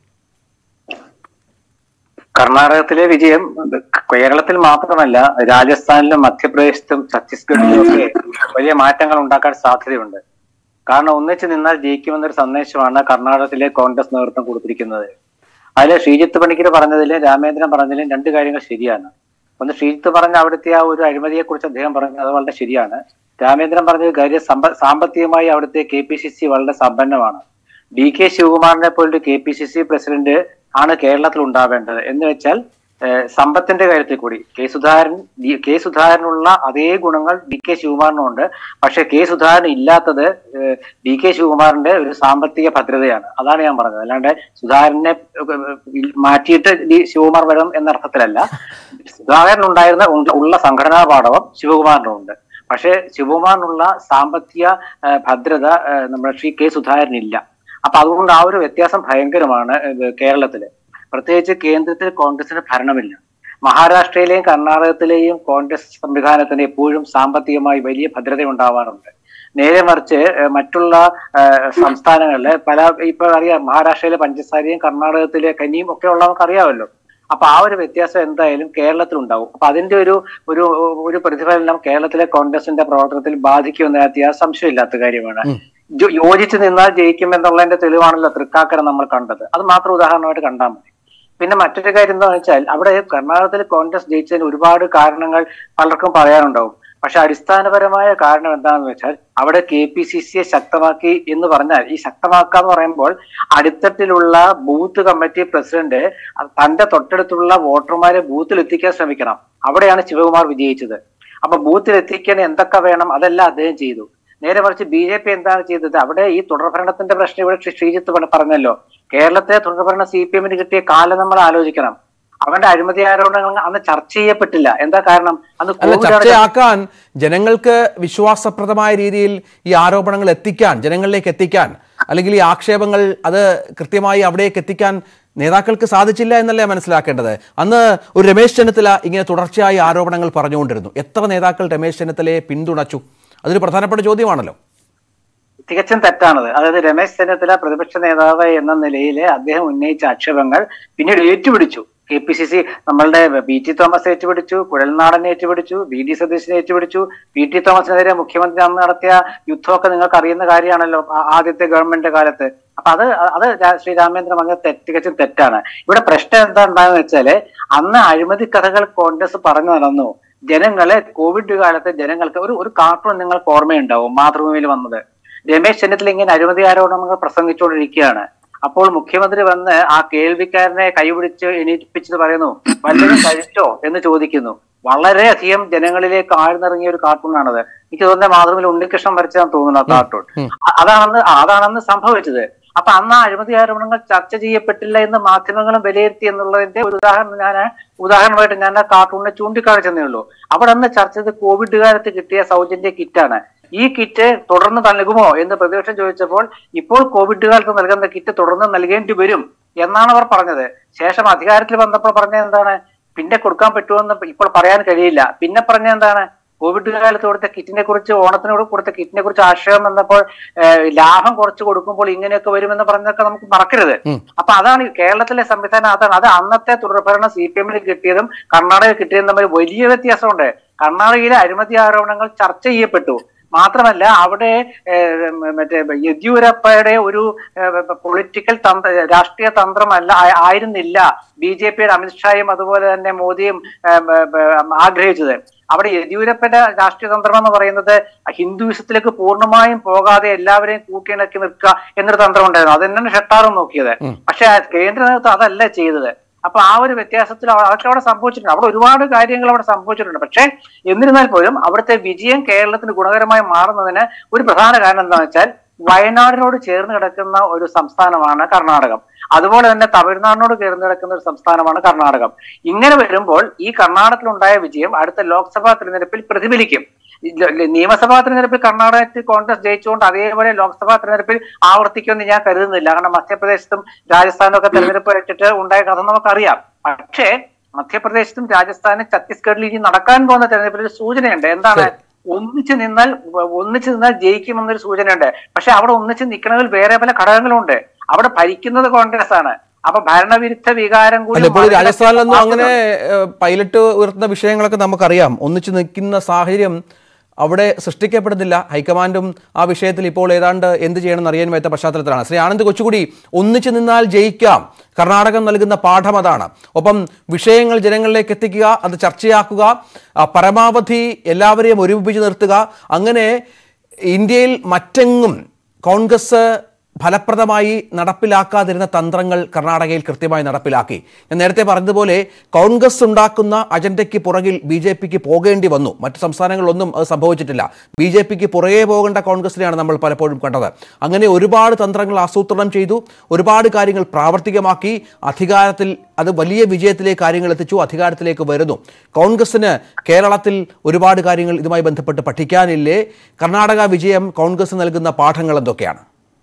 കർണാടകത്തിലെ വിജയം കേരളത്തിൽ മാത്രമല്ല രാജസ്ഥാനിലും മധ്യപ്രദേശത്തും ഛത്തീസ്ഗഡിലും ഒക്കെ വലിയ മാറ്റങ്ങൾ ഉണ്ടാക്കാൻ സാധ്യതയുണ്ട് കാരണം ഒന്നിച്ചു നിന്നാൽ ജയിക്കുമെന്നൊരു സന്ദേശമാണ് കർണാടകത്തിലെ കോൺഗ്രസ് നേതൃത്വം കൊടുത്തിരിക്കുന്നത് അതിൽ ശ്രീജിത്ത് പണിക്കർ പറഞ്ഞതിലും രാമേന്ദ്രൻ പറഞ്ഞതിലും രണ്ട് കാര്യങ്ങൾ ശരിയാണ് ഒന്ന് ശ്രീജിത്ത് പറഞ്ഞ അവിടുത്തെ ആ ഒരു അഴിമതിയെ കുറിച്ച് അദ്ദേഹം പറഞ്ഞത് അത് വളരെ ശരിയാണ് രാമേന്ദ്രൻ പറഞ്ഞത് കാര്യം സമ്പ സാമ്പത്തികമായി അവിടുത്തെ കെ പി സി സി വളരെ സമ്പന്നമാണ് ഡി കെ ശിവകുമാറിനെ പോലൊരു K P C C president ആണ് കേരളത്തിൽ ഉണ്ടാവേണ്ടത് എന്ന് വെച്ചാൽ ഏഹ്, സമ്പത്തിന്റെ കാര്യത്തിൽ കൂടി കെ സുധാകരൻ ഡി- കെ സുധാകരനുള്ള അതേ ഗുണങ്ങൾ ഡി കെ ശിവകുമാറിനുണ്ട് പക്ഷെ കെ സുധാകരൻ ഇല്ലാത്തത് ഏഹ്, ഡി കെ ശിവകുമാറിന്റെ ഒരു സാമ്പത്തിക ഭദ്രതയാണ് അതാണ് ഞാൻ പറഞ്ഞത് അല്ലാണ്ട് സുധാകരനെ ഏഹ്, മാറ്റിയിട്ട് ഡി ശിവകുമാർ വരും എന്ന അർത്ഥത്തിലല്ല സുധാകരൻ ഉണ്ടായിരുന്ന ഉള്ള- ഉള്ള സംഘടനാ പാഠവും ശിവകുമാറിനുണ്ട് പക്ഷേ ശിവകുമാറിനുള്ള സാമ്പത്തിക ഏഹ്, ഭദ്രത ഏഹ്, നമ്മുടെ ശ്രീ കെ സുധാകരനില്ല അപ്പൊ അതുകൊണ്ട് ആ ഒരു വ്യത്യാസം ഭയങ്കരമാണ് ഇത് കേരളത്തില് പ്രത്യേകിച്ച് കേന്ദ്രത്തിൽ കോൺഗ്രസിന് ഭരണമില്ല മഹാരാഷ്ട്രയിലെയും കർണാടകത്തിലെയും കോൺഗ്രസ് സംവിധാനത്തിന് എപ്പോഴും സാമ്പത്തികമായി വലിയ ഭദ്രത ഉണ്ടാവാറുണ്ട് നേരെ മറിച്ച് ഏഹ്, മറ്റുള്ള ഏഹ്, സംസ്ഥാനങ്ങളില് പല ഇപ്പൊ അറിയാം മഹാരാഷ്ട്രയിലെ പഞ്ചസാരയും കർണാടകത്തിലെ കനിയും ഒക്കെ ഉള്ള നമുക്ക് അറിയാമല്ലോ അപ്പൊ ആ ഒരു വ്യത്യാസം എന്തായാലും കേരളത്തിൽ ഉണ്ടാവും അപ്പൊ അതിന്റെ ഒരു ഒരു ഒരു പ്രതിഫലനം കേരളത്തിലെ കോൺഗ്രസിന്റെ പ്രവർത്തനത്തിൽ ബാധിക്കുമെന്ന് യാതൊരു സംശയമില്ലാത്ത കാര്യമാണ് ജോ- യോജിച്ച് നിന്നാൽ ജയിക്കും എന്നുള്ളതിന്റെ തെളിവാണല്ലോ തൃക്കാക്കര നമ്മൾ കണ്ടത് അത് മാത്രം ഉദാഹരണമായിട്ട് കണ്ടാൽ മതി പിന്നെ മറ്റൊരു കാര്യം എന്താണെന്ന് വെച്ചാൽ അവിടെ കർണാടകത്തിൽ കോൺഗ്രസ് ജയിച്ചതിന് ഒരുപാട് കാരണങ്ങൾ പലർക്കും പറയാനുണ്ടാവും പക്ഷെ അടിസ്ഥാനപരമായ കാരണം എന്താണെന്ന് വെച്ചാൽ അവിടെ കെ പി സി സിയെ ശക്തമാക്കി എന്ന് പറഞ്ഞാൽ ഈ ശക്തമാക്കുക എന്ന് പറയുമ്പോൾ അടിത്തട്ടിലുള്ള ബൂത്ത് കമ്മിറ്റി പ്രസിഡന്റ് തന്റെ തൊട്ടടുത്തുള്ള വോട്ടർമാരെ ബൂത്തിൽ എത്തിക്കാൻ ശ്രമിക്കണം അവിടെയാണ് ശിവകുമാർ വിജയിച്ചത് അപ്പൊ ബൂത്തിൽ എത്തിക്കാൻ എന്തൊക്കെ വേണം അതെല്ലാം അദ്ദേഹം ചെയ്തു നേരെ മറിച്ച് ബി ജെ പി എന്താണ് ചെയ്തത് അവിടെ ഈ തുടർഭരണത്തിന്റെ പ്രശ്നം ഇവിടെ ശ്രീ- ശ്രീജിത്ത് പണ്ട് പറഞ്ഞല്ലോ കേരളത്തിലെ തുടർഭരണം സി പി എമ്മിന് കിട്ടിയ കാലം നമ്മൾ ആലോചിക്കണം അവന്റെ അഴിമതി ആരോപണങ്ങൾ അന്ന് ചർച്ച ചെയ്യപ്പെട്ടില്ല എന്താ കാരണം അന്ന് അല്ല കോവിഡ് ആണ് ചർച്ചയാക്കാൻ ജനങ്ങൾക്ക് വിശ്വാസപ്രദമായ രീതിയിൽ ഈ ആരോപണങ്ങൾ എത്തിക്കാൻ ജനങ്ങളിലേക്ക് എത്തിക്കാൻ അല്ലെങ്കിൽ ഈ ആക്ഷേപങ്ങൾ അത് കൃത്യമായി അവിടേക്ക് എത്തിക്കാൻ നേതാക്കൾക്ക് സാധിച്ചില്ല എന്നല്ലേ മനസ്സിലാക്കേണ്ടത് അന്ന് ഒരു രമേശ് ചെന്നിത്തല ഇങ്ങനെ തുടർച്ചയായി ആരോപണങ്ങൾ പറഞ്ഞുകൊണ്ടിരുന്നു എത്ര നേതാക്കൾ രമേശ് ചെന്നിത്തലയെ പിന്തുണച്ചു അതൊരു പ്രധാനപ്പെട്ട ചോദ്യമാണല്ലോ തികച്ചും തെറ്റാണത് അതായത് രമേശ് ചെന്നിത്തല പ്രതിപക്ഷ നേതാവ് എന്ന നിലയിൽ അദ്ദേഹം ഉന്നയിച്ച ആക്ഷേപങ്ങൾ പിന്നീട് ഏറ്റുപിടിച്ചു കെ പി സി സി നമ്മളുടെ ബി ടി തോമസ് ഏറ്റുപിടിച്ചു കുഴൽനാടൻ ഏറ്റുപിടിച്ചു ബി ഡി സതീശനെ ഏറ്റുപിടിച്ചു പി ടി തോമസിനെതിരെ മുഖ്യമന്ത്രി അന്ന് നടത്തിയ യുദ്ധമൊക്കെ നിങ്ങൾക്ക് അറിയുന്ന കാര്യമാണല്ലോ ആ- ആദ്യത്തെ ഗവൺമെന്റ് കാലത്ത് അപ്പൊ അത് അത് രാ- ശ്രീ രാമേന്ദ്രൻ പറഞ്ഞ തെ- തികച്ചും തെറ്റാണ് ഇവിടെ പ്രശ്നം എന്താ ഉണ്ടായെന്ന് വെച്ചാല് അന്ന് അഴിമതി കഥകൾ കോൺഗ്രസ് പറഞ്ഞു നടന്നു ജനങ്ങളെ കോവിഡ് കാലത്ത് ജനങ്ങൾക്ക് ഒരു ഒരു കാർട്ടൂൺ നിങ്ങൾക്ക് ഓർമ്മയുണ്ടാവും മാതൃഭൂമിയിൽ വന്നത് രമേശ് ചെന്നിത്തല ഇങ്ങനെ അഴിമതി ആരോപണങ്ങൾ പ്രസംഗിച്ചുകൊണ്ടിരിക്കുകയാണ് അപ്പോൾ മുഖ്യമന്ത്രി വന്ന് ആ കേൾവിക്കാരനെ കൈപിടിച്ച് എണീറ്റിപ്പിച്ചത് പറയുന്നു വല്ലതും കഴിച്ചോ എന്ന് ചോദിക്കുന്നു വളരെയധികം ജനങ്ങളിലേക്ക് ആഴ്ന്നിറങ്ങിയ ഒരു കാർട്ടൂണാണത് എനിക്ക് തോന്നുന്നത് മാതൃഭൂമിയിൽ ഉണ്ണികൃഷ്ണൻ വരച്ചതാന്ന് തോന്നുന്നു ആ കാർട്ടൂൺ അ- അതാണെന്ന് ആ, അതാണെന്ന് സംഭവിച്ചത് അപ്പൊ അന്ന് ആ അഴിമതി ആരോപണങ്ങൾ ചർച്ച ചെയ്യപ്പെട്ടില്ല എന്ന് മാധ്യമങ്ങളും വിലയിരുത്തി എന്നുള്ളതിന്റെ ഒരു ഉദാഹരണം ഞാൻ ഉദാഹരണമായിട്ട് ഞാൻ ആ കാർട്ടൂണിനെ ചൂണ്ടിക്കാണിച്ചതേ ഉള്ളൂ അവിടെ അന്ന് ചർച്ച ചെയ്ത് കോവിഡ് കാലത്ത് കിട്ടിയ സൗജന്യ കിറ്റാണ് ഈ കിറ്റ് തുടർന്ന് നൽകുമോ എന്ന് പ്രതിപക്ഷം ചോദിച്ചപ്പോൾ ഇപ്പോൾ കോവിഡ് കാലത്ത് നൽകുന്ന കിറ്റ് തുടർന്ന് നൽകേണ്ടി വരും എന്നാണ് അവർ പറഞ്ഞത് ശേഷം അധികാരത്തിൽ വന്നപ്പോൾ പറഞ്ഞത് എന്താണ് പിന്നെ കൊടുക്കാൻ പറ്റുമെന്ന് ഇപ്പോൾ പറയാൻ കഴിയില്ല പിന്നെ പറഞ്ഞ എന്താണ് കോവിഡ് കാലത്ത് കൊടുത്ത കിറ്റിനെ കുറിച്ച് ഓണത്തിനോട് കൊടുത്ത കിറ്റിനെ കുറിച്ച് ആശയം വന്നപ്പോൾ ഏഹ്, ലാഭം കുറച്ച് കൊടുക്കുമ്പോൾ ഇങ്ങനെയൊക്കെ വരുമെന്ന് പറഞ്ഞതൊക്കെ നമുക്ക് മറക്കരുത് അപ്പൊ അതാണ് ഈ കേരളത്തിലെ സംവിധാനം അതാണ് അത് അന്നത്തെ തുടർഭരണം സി പി എമ്മിന് കിട്ടിയതും കർണാടക കിട്ടിയതും തമ്മിൽ വലിയ വ്യത്യാസമുണ്ട് കർണാടകയിലെ അഴിമതി ആരോപണങ്ങൾ ചർച്ച ചെയ്യപ്പെട്ടു മാത്രമല്ല അവിടെ ഏഹ്, മറ്റേ യെദ്യൂരപ്പയുടെ ഒരു പൊളിറ്റിക്കൽ തന്ത്ര രാഷ്ട്രീയ തന്ത്രമല്ല ആ- ആയിരുന്നില്ല ബി ജെ പിയുടെ അമിത്ഷായും അതുപോലെ തന്നെ മോദിയും ഏഹ്, ഏഹ്, ആഗ്രഹിച്ചത് അവിടെ യെദ്യൂരപ്പന്റെ രാഷ്ട്രീയ തന്ത്രം എന്ന് പറയുന്നത് ഹിന്ദുയിസത്തിലേക്ക് പൂർണ്ണമായും പോകാതെ എല്ലാവരെയും കൂട്ടിയിണക്കി നിൽക്കുക എന്നൊരു തന്ത്രം ഉണ്ടായിരുന്നു അത് തന്നെയാണ് ഷട്ടാറും നോക്കിയത് പക്ഷെ ആ കേന്ദ്ര നേതൃത്വം അതല്ല ചെയ്തത് അപ്പൊ ആ ഒരു വ്യത്യാസത്തിൽ അവ- അതൊക്കെ അവിടെ സംഭവിച്ചിട്ടുണ്ട് അവിടെ ഒരുപാട് കാര്യങ്ങൾ അവിടെ സംഭവിച്ചിട്ടുണ്ട് പക്ഷെ എന്നിരുന്നാൽ പോലും അവിടുത്തെ വിജയം കേരളത്തിന് ഗുണകരമായി മാറുന്നതിന് ഒരു പ്രധാന കാരണം എന്താണെന്ന് വെച്ചാൽ വയനാടിനോട് ചേർന്ന് കിടക്കുന്ന ഒരു സംസ്ഥാനമാണ് കർണാടകം അതുപോലെ തന്നെ തമിഴ്നാടിനോട് ചേർന്ന് കിടക്കുന്ന ഒരു സംസ്ഥാനമാണ് കർണാടകം ഇങ്ങനെ വരുമ്പോൾ ഈ കർണാടകത്തിലുണ്ടായ വിജയം അടുത്ത ലോക്സഭാ തിരഞ്ഞെടുപ്പിൽ പ്രതിഫലിക്കും ഈ ല- ല- നിയമസഭാ തിരഞ്ഞെടുപ്പിൽ കർണാടകത്തിൽ കോൺഗ്രസ് ജയിച്ചുകൊണ്ട് അതേപോലെ ലോക്സഭാ തിരഞ്ഞെടുപ്പിൽ ആവർത്തിക്കുമെന്ന് ഞാൻ കരുതുന്നില്ല കാരണം മധ്യപ്രദേശത്തും രാജസ്ഥാനും ഒക്കെ തെരഞ്ഞെടുപ്പ് വെച്ചിട്ട് ഉണ്ടായ കഥ നമുക്കറിയാം പക്ഷേ മധ്യപ്രദേശത്തും രാജസ്ഥാനും ഛത്തീസ്ഗഡിലും ഇനി നടക്കാൻ പോകുന്ന തെരഞ്ഞെടുപ്പിൽ ഒരു സൂചനയുണ്ട് എന്താണ് ഒന്നിച്ച് നിന്നാൽ ഒന്നിച്ച് നിന്നാൽ ജയിക്കുമെന്നൊരു സൂചനയുണ്ട് പക്ഷെ അവിടെ ഒന്നിച്ച് നിൽക്കണമെങ്കിൽ വേറെ പല ഘടകങ്ങളുണ്ട് അവിടെ ഭരിക്കുന്നത് കോൺഗ്രസ് ആണ് അപ്പൊ ഭരണവിരുദ്ധ വികാരം കൂടി അല്ല ഇപ്പോൾ ഈ മറികടക്കാൻ രാജസ്ഥാനിലൊന്നും അങ്ങനെ സാധ്യത- ഏഹ്, പൈലറ്റ് ഉയർത്തുന്ന വിഷയങ്ങളൊക്കെ നമുക്കറിയാം ഒന്നിച്ചു നിൽക്കുന്ന സാഹചര്യം അവിടെ സൃഷ്ടിക്കപ്പെടുന്നില്ല ഹൈക്കമാൻഡും ആ വിഷയത്തിൽ ഇപ്പോൾ ഏതാണ്ട് എന്ത് ചെയ്യണമെന്ന് അറിയാൻ വയ്യാത്ത പശ്ചാത്തലത്തിലാണ് ശ്രീ ആനന്ദ് കൊച്ചുകൂടി ഒന്നിച്ചു നിന്നാൽ ജയിക്കാം കർണാടകം നൽകുന്ന പാഠം അതാണ് ഒപ്പം വിഷയങ്ങൾ ജനങ്ങളിലേക്ക് എത്തിക്കുക അത് ചർച്ചയാക്കുക ആ, പരമാവധി എല്ലാവരെയും ഒരുമിപ്പിച്ച് നിർത്തുക അങ്ങനെ ഇന്ത്യയിൽ മറ്റെങ്ങും കോൺഗ്രസ് ഫലപ്രദമായി നടപ്പിലാക്കാതിരുന്ന തന്ത്രങ്ങൾ കർണാടകയിൽ കൃത്യമായി നടപ്പിലാക്കി ഞാൻ നേരത്തെ പറഞ്ഞതുപോലെ കോൺഗ്രസ് ഉണ്ടാക്കുന്ന അജണ്ടയ്ക്ക് പുറകിൽ ബി ജെ പിക്ക് പോകേണ്ടി വന്നു മറ്റ് സംസ്ഥാനങ്ങളിലൊന്നും അത് സംഭവിച്ചിട്ടില്ല ബി ജെ പിക്ക് പുറകെ പോകേണ്ട കോൺഗ്രസിനെയാണ് നമ്മൾ പലപ്പോഴും കണ്ടത് അങ്ങനെ ഒരുപാട് തന്ത്രങ്ങൾ ആസൂത്രണം ചെയ്തു ഒരുപാട് കാര്യങ്ങൾ പ്രാവർത്തികമാക്കി അധികാരത്തിൽ അത് വലിയ വിജയത്തിലേക്ക് കാര്യങ്ങൾ എത്തിച്ചു അധികാരത്തിലേക്ക് വരുന്നു കോൺഗ്രസിന് കേരളത്തിൽ ഒരുപാട് കാര്യങ്ങൾ ഇതുമായി ബന്ധപ്പെട്ട് പഠിക്കാനില്ലേ കർണാടക വിജയം കോൺഗ്രസ് നൽകുന്ന പാഠങ്ങൾ എന്തൊക്കെയാണ്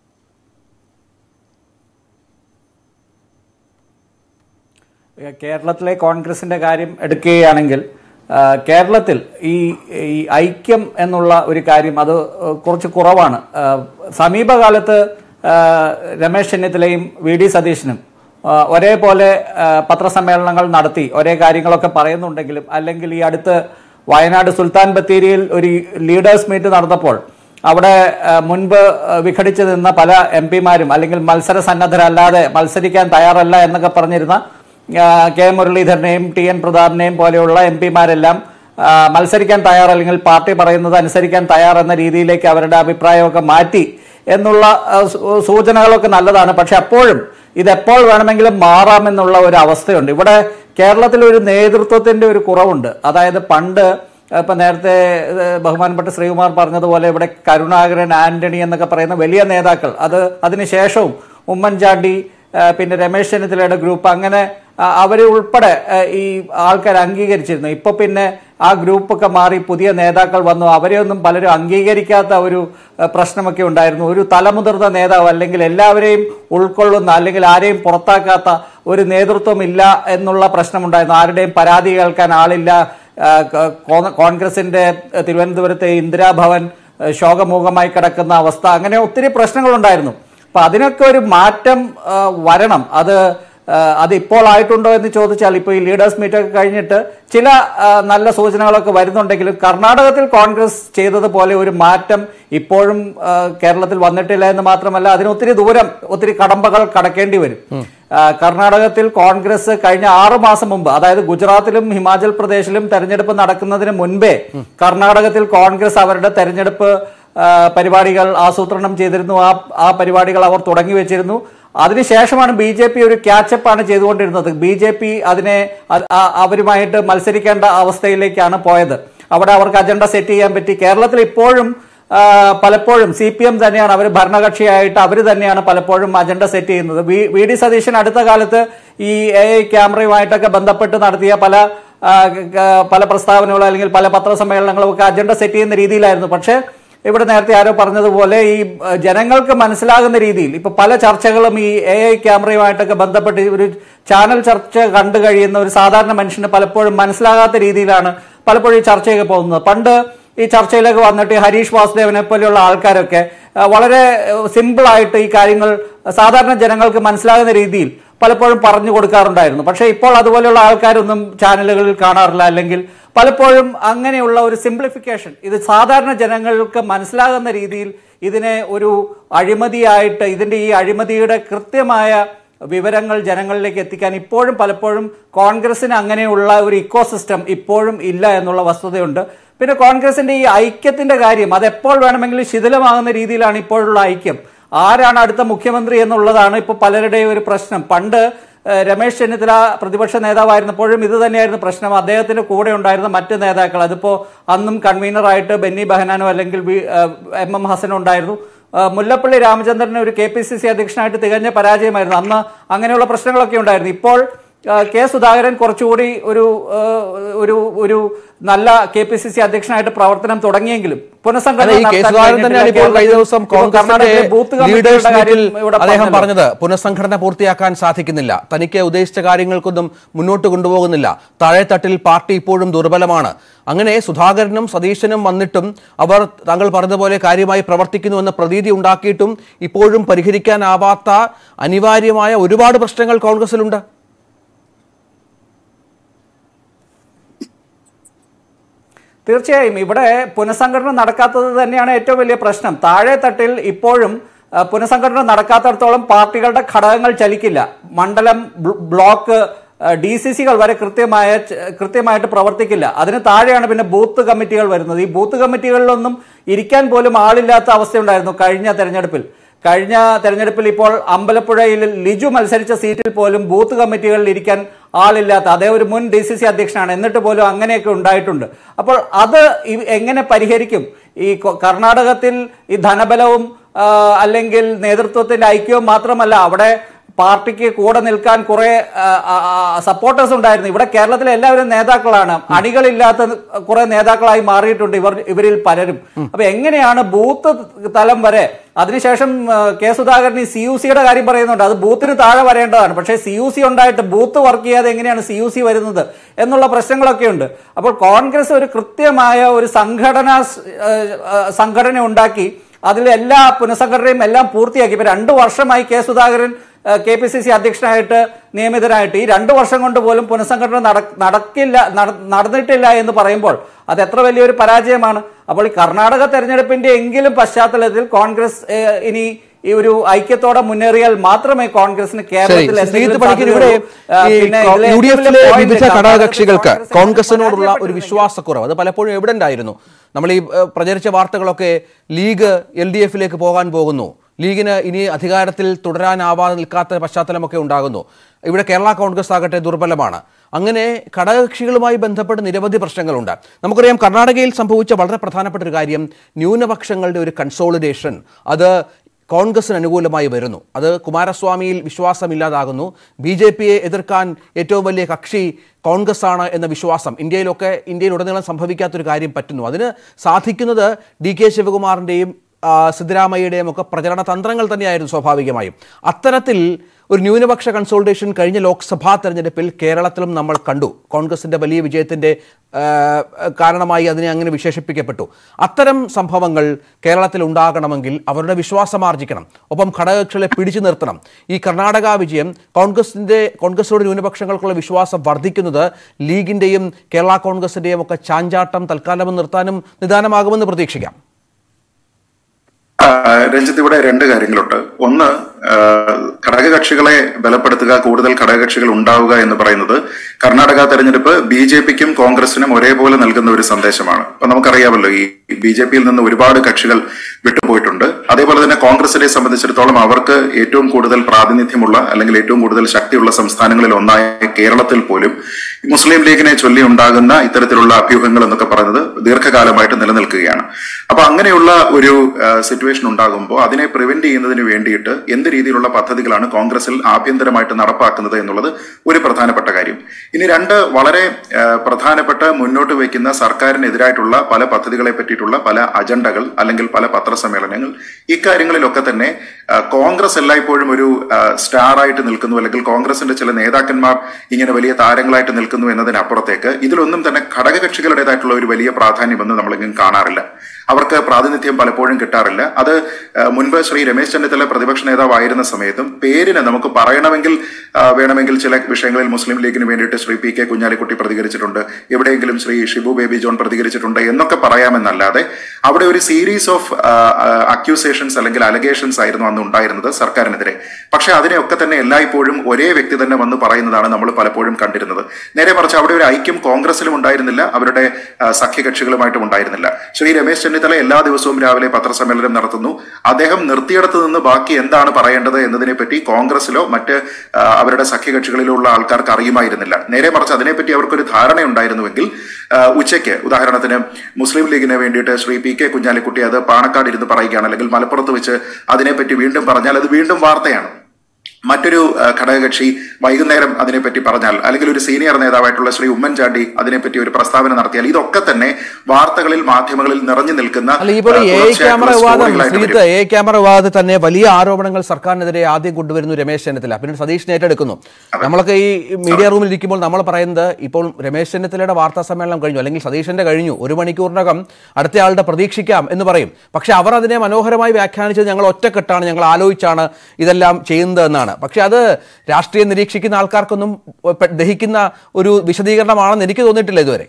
ഏഹ് കേരളത്തിലെ കോൺഗ്രസിന്റെ കാര്യം എടുക്കുകയാണെങ്കിൽ ആ, കേരളത്തിൽ ഈ ഈ ഐക്യം എന്നുള്ള ഒരു കാര്യം അത് കുറച്ച് കുറവാണ് ആ, സമീപകാലത്ത് ആ, രമേശ് ചെന്നിത്തലയും വി ഡി സതീശനും ആ, ഒരേപോലെ ആ, പത്രസമ്മേളനങ്ങൾ നടത്തി ഒരേ കാര്യങ്ങളൊക്കെ പറയുന്നുണ്ടെങ്കിലും അല്ലെങ്കിൽ ഈ അടുത്ത് വയനാട് സുൽത്താൻ ബത്തേരിയിൽ ഒരു ലീഡേഴ്സ് മീറ്റ് നടന്നപ്പോൾ അവിടെ ആ, മുൻപ് ആ, വിഘടിച്ചു നിന്ന പല എം പിമാരും അല്ലെങ്കിൽ മത്സര സന്നദ്ധരല്ലാതെ മത്സരിക്കാൻ തയ്യാറല്ല എന്നൊക്കെ പറഞ്ഞിരുന്ന ആ, കെ മുരളീധരനെയും ടി എൻ പ്രതാപിനെയും പോലെയുള്ള എം പിമാരെല്ലാം മത്സരിക്കാൻ തയ്യാർ അല്ലെങ്കിൽ പാർട്ടി പറയുന്നത് അനുസരിക്കാൻ തയ്യാർ എന്ന രീതിയിലേക്ക് അവരുടെ അഭിപ്രായമൊക്കെ മാറ്റി എന്നുള്ള ആ, സൂ- സൂചനകളൊക്കെ നല്ലതാണ് പക്ഷെ അപ്പോഴും ഇതെപ്പോൾ വേണമെങ്കിലും മാറാമെന്നുള്ള ഒരു അവസ്ഥയുണ്ട് ഇവിടെ കേരളത്തിൽ ഒരു നേതൃത്വത്തിന്റെ ഒരു കുറവുണ്ട് അതായത് പണ്ട് ഇപ്പൊ നേരത്തെ ഏഹ്, ബഹുമാനപ്പെട്ട ശ്രീകുമാർ പറഞ്ഞതുപോലെ ഇവിടെ കരുണാകരൻ ആന്റണി എന്നൊക്കെ പറയുന്ന വലിയ നേതാക്കൾ അത് അതിനുശേഷവും ഉമ്മൻചാണ്ടി ഏഹ്, പിന്നെ രമേശ് ചെന്നിത്തലയുടെ ഗ്രൂപ്പ് അങ്ങനെ ആ, അവരെ ഉൾപ്പെടെ ഏഹ്, ഈ ആൾക്കാർ അംഗീകരിച്ചിരുന്നു ഇപ്പൊ പിന്നെ ആ ഗ്രൂപ്പൊക്കെ മാറി പുതിയ നേതാക്കൾ വന്നു അവരെയൊന്നും പലരും അംഗീകരിക്കാത്ത ഒരു ഏഹ്, പ്രശ്നമൊക്കെ ഉണ്ടായിരുന്നു ഒരു തലമുതിർന്ന നേതാവ് അല്ലെങ്കിൽ എല്ലാവരെയും ഉൾക്കൊള്ളുന്ന അല്ലെങ്കിൽ ആരെയും പുറത്താക്കാത്ത ഒരു നേതൃത്വം ഇല്ല എന്നുള്ള പ്രശ്നമുണ്ടായിരുന്നു ആരുടെയും പരാതി കേൾക്കാൻ ആളില്ല ആ, കോ- കോ- കോൺഗ്രസിന്റെ തിരുവനന്തപുരത്തെ ഇന്ദിരാഭവൻ ഏഹ് ശോകമൂകമായി കിടക്കുന്ന അവസ്ഥ അങ്ങനെ ഒത്തിരി പ്രശ്നങ്ങളുണ്ടായിരുന്നു അപ്പൊ അതിനൊക്കെ ഒരു മാറ്റം ആ, വരണം അത് ആ, അത് ഇപ്പോൾ ആയിട്ടുണ്ടോ എന്ന് ചോദിച്ചാൽ ഇപ്പോൾ ഈ ലീഡേഴ്സ് മീറ്റ് ഒക്കെ കഴിഞ്ഞിട്ട് ചില ആ, നല്ല സൂചനകളൊക്കെ വരുന്നുണ്ടെങ്കിലും കർണാടകത്തിൽ കോൺഗ്രസ് ചെയ്തതുപോലെ ഒരു മാറ്റം ഇപ്പോഴും ആ, കേരളത്തിൽ വന്നിട്ടില്ല എന്ന് മാത്രമല്ല അതിന് ഒത്തിരി ദൂരം ഒത്തിരി കടമ്പകൾ കടക്കേണ്ടി വരും ആ, കർണാടകത്തിൽ കോൺഗ്രസ് കഴിഞ്ഞ ആറു മാസം മുമ്പ് അതായത് ഗുജറാത്തിലും ഹിമാചൽ പ്രദേശിലും തെരഞ്ഞെടുപ്പ് നടക്കുന്നതിന് മുൻപേ കർണാടകത്തിൽ കോൺഗ്രസ് അവരുടെ തെരഞ്ഞെടുപ്പ് ആ, പരിപാടികൾ ആസൂത്രണം ചെയ്തിരുന്നു ആ ആ പരിപാടികൾ അവർ തുടങ്ങി വെച്ചിരുന്നു അതിനുശേഷമാണ് ബി ജെ പി ഒരു ക്യാച്ചപ്പ് ആണ് ചെയ്തുകൊണ്ടിരുന്നത് ബി ജെ പി അതിനെ അത് ആ- അവരുമായിട്ട് മത്സരിക്കേണ്ട അവസ്ഥയിലേക്കാണ് പോയത് അവിടെ അവർക്ക് അജണ്ട സെറ്റ് ചെയ്യാൻ പറ്റി കേരളത്തിൽ ഇപ്പോഴും ആ, പലപ്പോഴും സി പി എം തന്നെയാണ് അവർ ഭരണകക്ഷിയായിട്ട് അവർ തന്നെയാണ് പലപ്പോഴും അജണ്ട സെറ്റ് ചെയ്യുന്നത് വി വി ഡി സതീശൻ അടുത്ത കാലത്ത് ഈ എ ഐ ക്യാമറയുമായിട്ടൊക്കെ ബന്ധപ്പെട്ട് നടത്തിയ പല ആ, ക- പല പ്രസ്താവനകളോ അല്ലെങ്കിൽ പല പത്രസമ്മേളനങ്ങളും ഒക്കെ അജണ്ട സെറ്റ് ചെയ്യുന്ന രീതിയിലായിരുന്നു പക്ഷേ ഇവിടെ നേരത്തെ ആരോ പറഞ്ഞതുപോലെ ഈ അഹ്, ജനങ്ങൾക്ക് മനസ്സിലാകുന്ന രീതിയിൽ ഇപ്പൊ പല ചർച്ചകളും ഈ എ ഐ ക്യാമറയുമായിട്ടൊക്കെ ബന്ധപ്പെട്ട് ഒരു ചാനൽ ചർച്ച കണ്ടു കഴിയുന്ന ഒരു സാധാരണ മനുഷ്യന് പലപ്പോഴും മനസ്സിലാകാത്ത രീതിയിലാണ് പലപ്പോഴും ഈ ചർച്ചയൊക്കെ പോകുന്നത് പണ്ട് ഈ ചർച്ചയിലേക്ക് വന്നിട്ട് ഈ ഹരീഷ് വാസുദേവനെ പോലെയുള്ള ആൾക്കാരൊക്കെ അഹ്, വളരെ സിമ്പിൾ ആയിട്ട് ഈ കാര്യങ്ങൾ സാധാരണ ജനങ്ങൾക്ക് മനസ്സിലാകുന്ന രീതിയിൽ പലപ്പോഴും പറഞ്ഞു കൊടുക്കാറുണ്ടായിരുന്നു പക്ഷേ ഇപ്പോൾ അതുപോലെയുള്ള ആൾക്കാരൊന്നും ചാനലുകളിൽ കാണാറില്ല അല്ലെങ്കിൽ പലപ്പോഴും അങ്ങനെയുള്ള ഒരു സിംപ്ലിഫിക്കേഷൻ ഇത് സാധാരണ ജനങ്ങൾക്ക് മനസ്സിലാകുന്ന രീതിയിൽ ഇതിനെ ഒരു അഴിമതിയായിട്ട് ഇതിന്റെ ഈ അഴിമതിയുടെ കൃത്യമായ വിവരങ്ങൾ ജനങ്ങളിലേക്ക് എത്തിക്കാൻ ഇപ്പോഴും പലപ്പോഴും കോൺഗ്രസിന് അങ്ങനെയുള്ള ഒരു ഇക്കോസിസ്റ്റം ഇപ്പോഴും ഇല്ല എന്നുള്ള വസ്തുതയുണ്ട് പിന്നെ കോൺഗ്രസിന്റെ ഈ ഐക്യത്തിന്റെ കാര്യം അത് എപ്പോൾ വേണമെങ്കിലും ശിഥിലമാകുന്ന രീതിയിലാണ് ഇപ്പോഴുള്ള ഐക്യം ആരാണ് അടുത്ത മുഖ്യമന്ത്രി എന്നുള്ളതാണ് ഇപ്പോൾ പലരുടെയും ഒരു പ്രശ്നം പണ്ട് ഏഹ്, രമേശ് ചെന്നിത്തല പ്രതിപക്ഷ നേതാവായിരുന്നപ്പോഴും ഇത് തന്നെയായിരുന്നു പ്രശ്നം അദ്ദേഹത്തിന്റെ കൂടെ ഉണ്ടായിരുന്ന മറ്റ് നേതാക്കൾ അതിപ്പോ അന്നും കൺവീനറായിട്ട് ബെന്നി ബെഹനാനോ അല്ലെങ്കിൽ വി- ഏഹ്, എം എം ഹസനോ ഉണ്ടായിരുന്നു ഏഹ്, മുല്ലപ്പള്ളി രാമചന്ദ്രൻ ഒരു കെ പി സി സി അധ്യക്ഷനായിട്ട് തികഞ്ഞ പരാജയമായിരുന്നു അന്ന് അങ്ങനെയുള്ള പ്രശ്നങ്ങളൊക്കെ ഉണ്ടായിരുന്നു ഇപ്പോൾ ഏഹ്, കെ സുധാകരൻ കുറച്ചുകൂടി ഒരു ഏഹ്, ഒരു ഒരു നല്ല കെ പി സി സി അധ്യക്ഷനായിട്ട് പ്രവർത്തനം തുടങ്ങിയെങ്കിലും അല്ല, ഈ കെ സുധാകരൻ തന്നെയാണ് ഇപ്പോൾ കഴിഞ്ഞ ദിവസം കോൺഗ്രസിന്റെ ലീഡേഴ്സ് മീറ്റിൽ അദ്ദേഹം പറഞ്ഞത് പുനഃസംഘടന പൂർത്തിയാക്കാൻ സാധിക്കുന്നില്ല തനിക്ക് ഉദ്ദേശിച്ച കാര്യങ്ങൾക്കൊന്നും മുന്നോട്ട് കൊണ്ടുപോകുന്നില്ല താഴെത്തട്ടിൽ പാർട്ടി ഇപ്പോഴും ദുർബലമാണ് അങ്ങനെ സുധാകരനും സതീശനും വന്നിട്ടും അവർ താങ്കൾ പറഞ്ഞതുപോലെ കാര്യമായി പ്രവർത്തിക്കുന്നുവെന്ന പ്രതീതി ഉണ്ടാക്കിയിട്ടും ഇപ്പോഴും പരിഹരിക്കാനാവാത്ത അനിവാര്യമായ ഒരുപാട് പ്രശ്നങ്ങൾ കോൺഗ്രസിലുണ്ട് തീർച്ചയായും ഇവിടെ പുനഃസംഘടന നടക്കാത്തത് തന്നെയാണ് ഏറ്റവും വലിയ പ്രശ്നം താഴെ തട്ടിൽ ഇപ്പോഴും ആ, പുനഃസംഘടന നടക്കാത്തടത്തോളം പാർട്ടികളുടെ ഘടകങ്ങൾ ചലിക്കില്ല മണ്ഡലം ബ്ല- ബ്ലോക്ക് ഡി സി സികൾ വരെ കൃത്യമായ ച- കൃത്യമായിട്ട് പ്രവർത്തിക്കില്ല അതിന് താഴെയാണ് പിന്നെ ബൂത്ത് കമ്മിറ്റികൾ വരുന്നത് ഈ ബൂത്ത് കമ്മിറ്റികളിലൊന്നും ഇരിക്കാൻ പോലും ആളില്ലാത്ത അവസ്ഥയുണ്ടായിരുന്നു കഴിഞ്ഞ തെരഞ്ഞെടുപ്പിൽ കഴിഞ്ഞ തെരഞ്ഞെടുപ്പിൽ ഇപ്പോൾ അമ്പലപ്പുഴയിൽ ലിജു മത്സരിച്ച സീറ്റിൽ പോലും ബൂത്ത് കമ്മിറ്റികളിൽ ഇരിക്കാൻ ആളില്ലാത്ത അതേ ഒരു മുൻ ഡി സി സി അധ്യക്ഷനാണ് എന്നിട്ട് പോലും അങ്ങനെയൊക്കെ ഉണ്ടായിട്ടുണ്ട് അപ്പോൾ അത് ഇ- എങ്ങനെ പരിഹരിക്കും ഈ കൊ- കർണാടകത്തിൽ ഈ ധനബലവും ആ, അല്ലെങ്കിൽ നേതൃത്വത്തിന്റെ ഐക്യവും മാത്രമല്ല അവിടെ പാർട്ടിക്ക് കൂടെ നിൽക്കാൻ കുറെ സപ്പോർട്ടേഴ്സ് ഉണ്ടായിരുന്നു ഇവിടെ കേരളത്തിലെ എല്ലാവരും നേതാക്കളാണ് അണികളില്ലാത്ത കുറെ നേതാക്കളായി മാറിയിട്ടുണ്ട് ഇവർ ഇവരിൽ പലരും അപ്പൊ എങ്ങനെയാണ് ബൂത്ത് തലം വരെ അതിനുശേഷം ആ, കെ സുധാകരൻ ഈ സി യു സിയുടെ കാര്യം പറയുന്നുണ്ട് അത് ബൂത്തിന് താഴെ വരേണ്ടതാണ് പക്ഷേ സി യു സി ഉണ്ടായിട്ട് ബൂത്ത് വർക്ക് ചെയ്യാതെ എങ്ങനെയാണ് സി യു സി വരുന്നത് എന്നുള്ള പ്രശ്നങ്ങളൊക്കെ ഉണ്ട് അപ്പോൾ കോൺഗ്രസ് ഒരു കൃത്യമായ ഒരു സംഘടന സംഘടന ഉണ്ടാക്കി അതിൽ എല്ലാ പുനഃസംഘടനയും എല്ലാം പൂർത്തിയാക്കി ഇപ്പൊ രണ്ടു വർഷമായി K Sudhakaran K P C C അധ്യക്ഷനായിട്ട് നിയമിതനായിട്ട് ഈ രണ്ടു വർഷം കൊണ്ട് പോലും പുനഃസംഘടന നട- നടക്കില്ല നട- നടന്നിട്ടില്ല എന്ന് പറയുമ്പോൾ അത് എത്ര വലിയൊരു പരാജയമാണ് അപ്പോൾ ഈ കർണാടക തെരഞ്ഞെടുപ്പിന്റെ എങ്കിലും പശ്ചാത്തലത്തിൽ കോൺഗ്രസ് ഏഹ്, ഇനി ഈ ഒരു ഐക്യത്തോടെ മുന്നേറിയാൽ മാത്രമേ കോൺഗ്രസിന് ശരി കേരളത്തിൽ ശ്രീജിത്ത് എന്തെങ്കിലും പണിക്കർ ഇവിടെ സാധ്യതയുള്ളൂ. ആ, ഈ പിന്നെ കോ- ഇതിലെ യു ഡി ഏറ്റവും എഫിലെ വലിയ point വിവിധ കർണാടകത്തിൽ ഘടകകക്ഷികൾക്ക് കോൺഗ്രസ് കോൺഗ്രസിനോടുള്ള ഒരു പരാജയപ്പെട്ടിരുന്നെങ്കിൽ വിശ്വാസക്കുറവ് അത് പലപ്പോഴും എവിഡന്റ് ആയിരുന്നു നമ്മൾ ഈ ഏഹ്, പ്രചരിച്ച വാർത്തകളൊക്കെ ലീഗ് എൽ ഡി എഫിലേക്ക് പോകാൻ പോകുന്നു ലീഗിന് ഇനി അധികാരത്തിൽ തുടരാനാവാതെ നിൽക്കാത്ത പശ്ചാത്തലമൊക്കെ ഉണ്ടാകുന്നു ഇവിടെ കേരള കോൺഗ്രസ് ആകട്ടെ ദുർബലമാണ് അങ്ങനെ ഘടകകക്ഷികളുമായി ബന്ധപ്പെട്ട് നിരവധി പ്രശ്നങ്ങളുണ്ട് നമുക്കറിയാം കർണാടകയിൽ സംഭവിച്ച വളരെ പ്രധാനപ്പെട്ട ഒരു കാര്യം ന്യൂനപക്ഷങ്ങളുടെ ഒരു കൺസോളിഡേഷൻ അത് കോൺഗ്രസിന് അനുകൂലമായി വരുന്നു അത് കുമാരസ്വാമിയിൽ വിശ്വാസമില്ലാതാകുന്നു ബി ജെ പിയെ എതിർക്കാൻ ഏറ്റവും വലിയ കക്ഷി കോൺഗ്രസ് ആണ് എന്ന വിശ്വാസം ഇന്ത്യയിലൊക്കെ ഇന്ത്യയിലുടനീളം സംഭവിക്കാത്തൊരു കാര്യം പറ്റുന്നു അതിന് സാധിക്കുന്നത് ഡി കെ ശിവകുമാറിൻ്റെയും ആ, സിദ്ധരാമയ്യയുടെയും ഒക്കെ പ്രചരണ തന്ത്രങ്ങൾ തന്നെയായിരുന്നു സ്വാഭാവികമായും അത്തരത്തിൽ ഒരു ന്യൂനപക്ഷ കൺസോൾട്ടേഷൻ കഴിഞ്ഞ ലോക്സഭാ തെരഞ്ഞെടുപ്പിൽ കേരളത്തിലും നമ്മൾ കണ്ടു കോൺഗ്രസിന്റെ വലിയ വിജയത്തിന്റെ ആ, കാരണമായി അതിനെ അങ്ങനെ വിശേഷിപ്പിക്കപ്പെട്ടു അത്തരം സംഭവങ്ങൾ കേരളത്തിൽ ഉണ്ടാകണമെങ്കിൽ അവരുടെ വിശ്വാസം ആർജിക്കണം ഒപ്പം ഘടകകക്ഷികളെ പിടിച്ചു നിർത്തണം ഈ കർണാടക വിജയം കോൺഗ്രസിന്റെ കോൺഗ്രസിനോട് ന്യൂനപക്ഷങ്ങൾക്കുള്ള വിശ്വാസം വർദ്ധിക്കുന്നത് ലീഗിന്റെയും കേരള കോൺഗ്രസിന്റെയും ഒക്കെ ചാഞ്ചാട്ടം തൽക്കാലം നിർത്താനും നിദാനമാകുമെന്ന് പ്രതീക്ഷിക്കാം ആ, രഞ്ജിത്ത് ഇവിടെ രണ്ട് കാര്യങ്ങളുണ്ട് ഒന്ന് ആ, ഘടകകക്ഷികളെ ബലപ്പെടുത്തുക കൂടുതൽ ഘടകകക്ഷികൾ ഉണ്ടാവുക എന്ന് പറയുന്നത് കർണാടക തെരഞ്ഞെടുപ്പ് ബി ജെ പിക്കും കോൺഗ്രസിനും ഒരേപോലെ നൽകുന്ന ഒരു സന്ദേശമാണ് അപ്പൊ നമുക്കറിയാമല്ലോ ഈ ബി ജെ പിയിൽ നിന്ന് ഒരുപാട് കക്ഷികൾ വിട്ടുപോയിട്ടുണ്ട് അതേപോലെ തന്നെ കോൺഗ്രസിനെ സംബന്ധിച്ചിടത്തോളം അവർക്ക് ഏറ്റവും കൂടുതൽ പ്രാതിനിധ്യമുള്ള അല്ലെങ്കിൽ ഏറ്റവും കൂടുതൽ ശക്തിയുള്ള സംസ്ഥാനങ്ങളിൽ ഒന്നായ കേരളത്തിൽ പോലും മുസ്ലിം ലീഗിനെ ചൊല്ലി ഉണ്ടാകുന്ന ഇത്തരത്തിലുള്ള അഭ്യൂഹങ്ങൾ എന്നൊക്കെ പറയുന്നത് ദീർഘകാലമായിട്ട് നിലനിൽക്കുകയാണ് അപ്പൊ അങ്ങനെയുള്ള ഒരു സിറ്റുവേഷൻ ഉണ്ടാകുമ്പോൾ അതിനെ പ്രിവെന്റ് ചെയ്യുന്നതിന് വേണ്ടിയിട്ട് എന്ത് രീതിയിലുള്ള പദ്ധതികളാണ് കോൺഗ്രസിൽ ആഭ്യന്തരമായിട്ട് നടപ്പാക്കുന്നത് എന്നുള്ളത് ഒരു പ്രധാനപ്പെട്ട കാര്യം ഇനി രണ്ട് വളരെ ആ, പ്രധാനപ്പെട്ട മുന്നോട്ട് വയ്ക്കുന്ന സർക്കാരിനെതിരായിട്ടുള്ള പല പദ്ധതികളെ പറ്റിയിട്ടുള്ള പല അജണ്ടകൾ അല്ലെങ്കിൽ പല പത്രസമ്മേളനങ്ങൾ ഇക്കാര്യങ്ങളിലൊക്കെ തന്നെ ആ, കോൺഗ്രസ് എല്ലായ്പ്പോഴും ഒരു സ്റ്റാർ ആയിട്ട് നിൽക്കുന്നു അല്ലെങ്കിൽ കോൺഗ്രസിന്റെ ചില നേതാക്കന്മാർ ഇങ്ങനെ വലിയ താരങ്ങളായിട്ട് നിൽക്കുന്നു എന്നതിനപ്പുറത്തേക്ക് ഇതിലൊന്നും തന്നെ ഘടകകക്ഷികളുടേതായിട്ടുള്ള ഒരു വലിയ പ്രാധാന്യമൊന്നും നമ്മളെങ്കിലും കാണാറില്ല അവർക്ക് പ്രാതിനിധ്യം പലപ്പോഴും കിട്ടാറില്ല അത് ആ, മുൻപ് ശ്രീ രമേശ് ചെന്നിത്തല പ്രതിപക്ഷ നേതാവായിരുന്ന സമയത്തും പേരിന് നമുക്ക് പറയണമെങ്കിൽ ആ, വേണമെങ്കിൽ ചില വിഷയങ്ങളിൽ മുസ്ലിം ലീഗിന് വേണ്ടിയിട്ട് ശ്രീ പി കെ കുഞ്ഞാലിക്കുട്ടി പ്രതികരിച്ചിട്ടുണ്ട് എവിടെയെങ്കിലും ശ്രീ ഷിബു ബേബി ജോൺ പ്രതികരിച്ചിട്ടുണ്ട് എന്നൊക്കെ പറയാമെന്നല്ലാതെ അവിടെ ഒരു സീരീസ് ഓഫ് അക്യൂസേഷൻസ് അല്ലെങ്കിൽ അലഗേഷൻസ് ആയിരുന്നു അന്ന് ഉണ്ടായിരുന്നത് സർക്കാരിനെതിരെ പക്ഷെ അതിനെയൊക്കെ തന്നെ എല്ലായ്പ്പോഴും ഒരേ വ്യക്തി തന്നെ വന്ന് പറയുന്നതാണ് നമ്മൾ പലപ്പോഴും കണ്ടിരുന്നത് നേരെ മറിച്ച് അവിടെ ഒരു ഐക്യം കോൺഗ്രസിലും ഉണ്ടായിരുന്നില്ല അവരുടെ ആ, സഖ്യകക്ഷികളുമായിട്ടും ഉണ്ടായിരുന്നില്ല ശ്രീ രമേശ് ചെന്നിത്തല എല്ലാ ദിവസവും രാവിലെ പത്രസമ്മേളനം നടത്തുന്നു അദ്ദേഹം നിർത്തിയിടത്ത് നിന്ന് ബാക്കി എന്താണ് പറയേണ്ടത് എന്നതിനെ പറ്റി കോൺഗ്രസിലോ മറ്റ് ആ, അവരുടെ സഖ്യകക്ഷികളിലോ ഉള്ള ആൾക്കാർക്ക് അറിയുമായിരുന്നില്ല നേരെ മറിച്ച് അതിനെപ്പറ്റി അവർക്കൊരു ധാരണയുണ്ടായിരുന്നുവെങ്കിൽ ആ, ഉച്ചയ്ക്ക് ഉദാഹരണത്തിന് മുസ്ലിം ലീഗിന് വേണ്ടിയിട്ട് ശ്രീ പി കെ കുഞ്ഞാലിക്കുട്ടി അത് പാണക്കാട് ഇരുന്ന് പറയുകയാണ് അല്ലെങ്കിൽ മലപ്പുറത്ത് വെച്ച് അതിനെപ്പറ്റി വീണ്ടും പറഞ്ഞാൽ അത് വീണ്ടും വാർത്തയാണ് മറ്റൊരു ആ, ഘടകകക്ഷി വൈകുന്നേരം അതിനെപ്പറ്റി പറഞ്ഞാൽ അല്ലെങ്കിൽ ഒരു സീനിയർ നേതാവായിട്ടുള്ള ശ്രീ ഉമ്മൻചാണ്ടി അതിനെപ്പറ്റി ഒരു പ്രസ്താവന നടത്തിയാൽ ഇതൊക്കെ തന്നെ വാർത്തകളിൽ മാധ്യമങ്ങളിൽ നിറഞ്ഞു നിൽക്കുന്ന അല്ല ഈ പോലെ ആ, എ തുടർച്ചയായിട്ടുള്ള ക്യാമറ വിവാദം സ്റ്റോറികളായിട്ട് വരും. ശ്രീജിത്ത് എ ക്യാമറ വിവാദത്തിൽ തന്നെ വലിയ ആരോപണങ്ങൾ സർക്കാരിനെതിരെ ആദ്യം കൊണ്ടുവരുന്നു രമേശ് ചെന്നിത്തല പിന്നീട് സതീഷിനെ ഏറ്റെടുക്കുന്നു നമ്മളൊക്കെ ഈ മീഡിയ റൂമിൽ ഇരിക്കുമ്പോൾ നമ്മൾ പറയുന്നത് ഇപ്പോൾ രമേശ് ചെന്നിത്തലയുടെ വാർത്താ സമ്മേളനം കഴിഞ്ഞു അല്ലെങ്കിൽ സതീഷിന്റെ കഴിഞ്ഞു ഒരു മണിക്കൂറിനകം അടുത്തയാളുടെ പ്രതീക്ഷിക്കാം എന്ന് പറയും പക്ഷെ അവർ അതിനെ മനോഹരമായി വ്യാഖ്യാനിച്ചത് ഞങ്ങൾ ഒറ്റക്കെട്ടാണ് ഞങ്ങൾ ആലോചിച്ചാണ് ഇതെല്ലാം ചെയ്യുന്നത് എന്നാണ് പക്ഷെ അത് രാഷ്ട്രീയം നിരീക്ഷിക്കുന്ന ആൾക്കാർക്കൊന്നും പെ- ദഹിക്കുന്ന ഒരു വിശദീകരണമാണെന്ന് എനിക്ക് തോന്നിയിട്ടില്ല ഇതുവരെ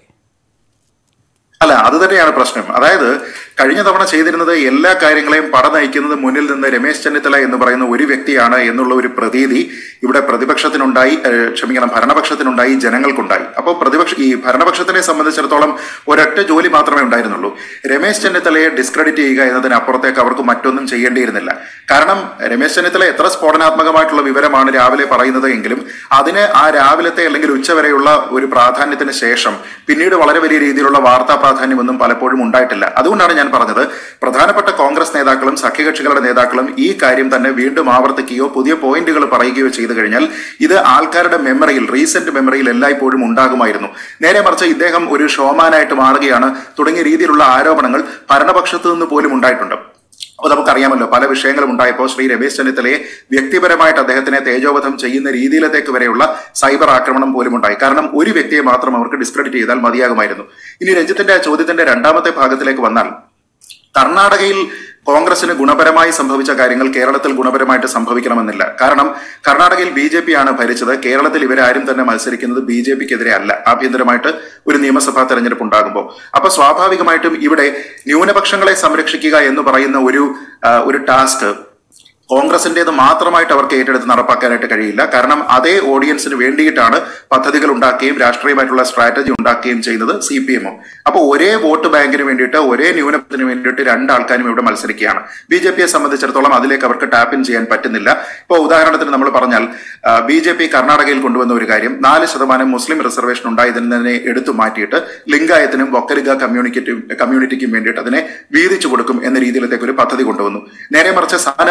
അല്ല അത് തന്നെയാണ് പ്രശ്നം അതായത് കഴിഞ്ഞ തവണ ചെയ്തിരുന്നത് എല്ലാ കാര്യങ്ങളെയും പട നയിക്കുന്നത് മുന്നിൽ നിന്ന് രമേശ് ചെന്നിത്തല എന്ന് പറയുന്ന ഒരു വ്യക്തിയാണ് എന്നുള്ള ഒരു പ്രതീതി ഇവിടെ പ്രതിപക്ഷത്തിനുണ്ടായി ഏഹ്, ക്ഷമിക്കണം ഭരണപക്ഷത്തിനുണ്ടായി ജനങ്ങൾക്കുണ്ടായി അപ്പോൾ പ്രതിപക്ഷ ഈ ഭരണപക്ഷത്തിനെ സംബന്ധിച്ചിടത്തോളം ഒരൊറ്റ ജോലി മാത്രമേ ഉണ്ടായിരുന്നുള്ളൂ രമേശ് ചെന്നിത്തലയെ ഡിസ്ക്രെഡിറ്റ് ചെയ്യുക എന്നതിനപ്പുറത്തേക്ക് അവർക്ക് മറ്റൊന്നും ചെയ്യേണ്ടിയിരുന്നില്ല കാരണം രമേശ് ചെന്നിത്തല എത്ര സ്ഫോടനാത്മകമായിട്ടുള്ള വിവരമാണ് രാവിലെ പറയുന്നത് എങ്കിലും അതിന് ആ രാവിലത്തെ അല്ലെങ്കിൽ ഉച്ചവരെയുള്ള ഒരു പ്രാധാന്യത്തിന് ശേഷം പിന്നീട് വളരെ വലിയ രീതിയിലുള്ള വാർത്താ പ്രാധാന്യമൊന്നും പലപ്പോഴും ഉണ്ടായിട്ടില്ല അതുകൊണ്ടാണ് ഞാൻ പറഞ്ഞത് പ്രധാനപ്പെട്ട കോൺഗ്രസ് നേതാക്കളും സഖ്യകക്ഷികളുടെ നേതാക്കളും ഈ കാര്യം തന്നെ വീണ്ടും ആവർത്തിക്കുകയോ പുതിയ പോയിന്റുകൾ പറയുകയോ ചെയ്തു കഴിഞ്ഞാൽ ഇത് ആൾക്കാരുടെ മെമ്മറിയിൽ റീസെന്റ് മെമ്മറിയിൽ എല്ലായ്പ്പോഴും ഉണ്ടാകുമായിരുന്നു നേരെ മറിച്ച് ഇദ്ദേഹം ഒരു ഷോമാനായിട്ട് മാറുകയാണ് തുടങ്ങിയ രീതിയിലുള്ള ആരോപണങ്ങൾ ഭരണപക്ഷത്തു നിന്ന് പോലും ഉണ്ടായിട്ടുണ്ട് അപ്പോൾ നമുക്കറിയാമല്ലോ പല വിഷയങ്ങളും ഉണ്ടായപ്പോൾ ശ്രീ രമേശ് ചെന്നിത്തലയെ വ്യക്തിപരമായിട്ട് അദ്ദേഹത്തിനെ തേജോവധം ചെയ്യുന്ന രീതിയിലത്തേക്ക് വരെയുള്ള സൈബർ ആക്രമണം പോലും ഉണ്ടായി കാരണം ഒരു വ്യക്തിയെ മാത്രം അവർക്ക് ഡിസ്ക്രെഡിറ്റ് ചെയ്താൽ മതിയാകുമായിരുന്നു ഇനി രഞ്ജിത്തിന്റെ ആ ചോദ്യത്തിന്റെ രണ്ടാമത്തെ ഭാഗത്തിലേക്ക് വന്നാൽ കർണാടകയിൽ കോൺഗ്രസിന് ഗുണപരമായി സംഭവിച്ച കാര്യങ്ങൾ കേരളത്തിൽ ഗുണപരമായിട്ട് സംഭവിക്കണമെന്നില്ല കാരണം കർണാടകയിൽ ബി ജെ പി ആണ് ഭരിച്ചത് കേരളത്തിൽ ഇവരാരും തന്നെ മത്സരിക്കുന്നത് ബി ജെ പിക്കെതിരെ അല്ല ആഭ്യന്തരമായിട്ട് ഒരു നിയമസഭാ തെരഞ്ഞെടുപ്പ് ഉണ്ടാകുമ്പോൾ അപ്പൊ സ്വാഭാവികമായിട്ടും ഇവിടെ ന്യൂനപക്ഷങ്ങളെ സംരക്ഷിക്കുക എന്ന് പറയുന്ന ഒരു ആ, ഒരു ടാസ്ക് കോൺഗ്രസിന്റേത് മാത്രമായിട്ട് അവർക്ക് ഏറ്റെടുത്ത് നടപ്പാക്കാനായിട്ട് കഴിയില്ല കാരണം അതേ ഓഡിയൻസിന് വേണ്ടിയിട്ടാണ് പദ്ധതികൾ ഉണ്ടാക്കുകയും രാഷ്ട്രീയമായിട്ടുള്ള സ്ട്രാറ്റജി ഉണ്ടാക്കുകയും ചെയ്യുന്നത് സി പി എമ്മും അപ്പോൾ ഒരേ വോട്ട് ബാങ്കിന് വേണ്ടിയിട്ട് ഒരേ ന്യൂനപക്ഷത്തിന് വേണ്ടിയിട്ട് രണ്ടാൾക്കാരും ഇവിടെ മത്സരിക്കുകയാണ് ബി ജെ പിയെ സംബന്ധിച്ചിടത്തോളം അതിലേക്ക് അവർക്ക് ടാപ്പ് ഇൻ ചെയ്യാൻ പറ്റുന്നില്ല ഇപ്പോൾ ഉദാഹരണത്തിന് നമ്മൾ പറഞ്ഞാൽ ബി ജെ പി കർണാടകയിൽ കൊണ്ടുവന്ന ഒരു കാര്യം നാല് ശതമാനം മുസ്ലിം റിസർവേഷൻ ഉണ്ടായതിനെ എടുത്തു മാറ്റിയിട്ട് ലിംഗായത്തിനും വക്കലിക കമ്മ്യൂണിക്കറ്റും കമ്മ്യൂണിറ്റിക്കും വേണ്ടിയിട്ട് അതിനെ വീതിച്ചു കൊടുക്കും എന്ന രീതിയിലത്തേക്ക് ഒരു പദ്ധതി കൊണ്ടുവന്നു നേരെ മറിച്ച് സമാനമായിട്ടുള്ള ഒരു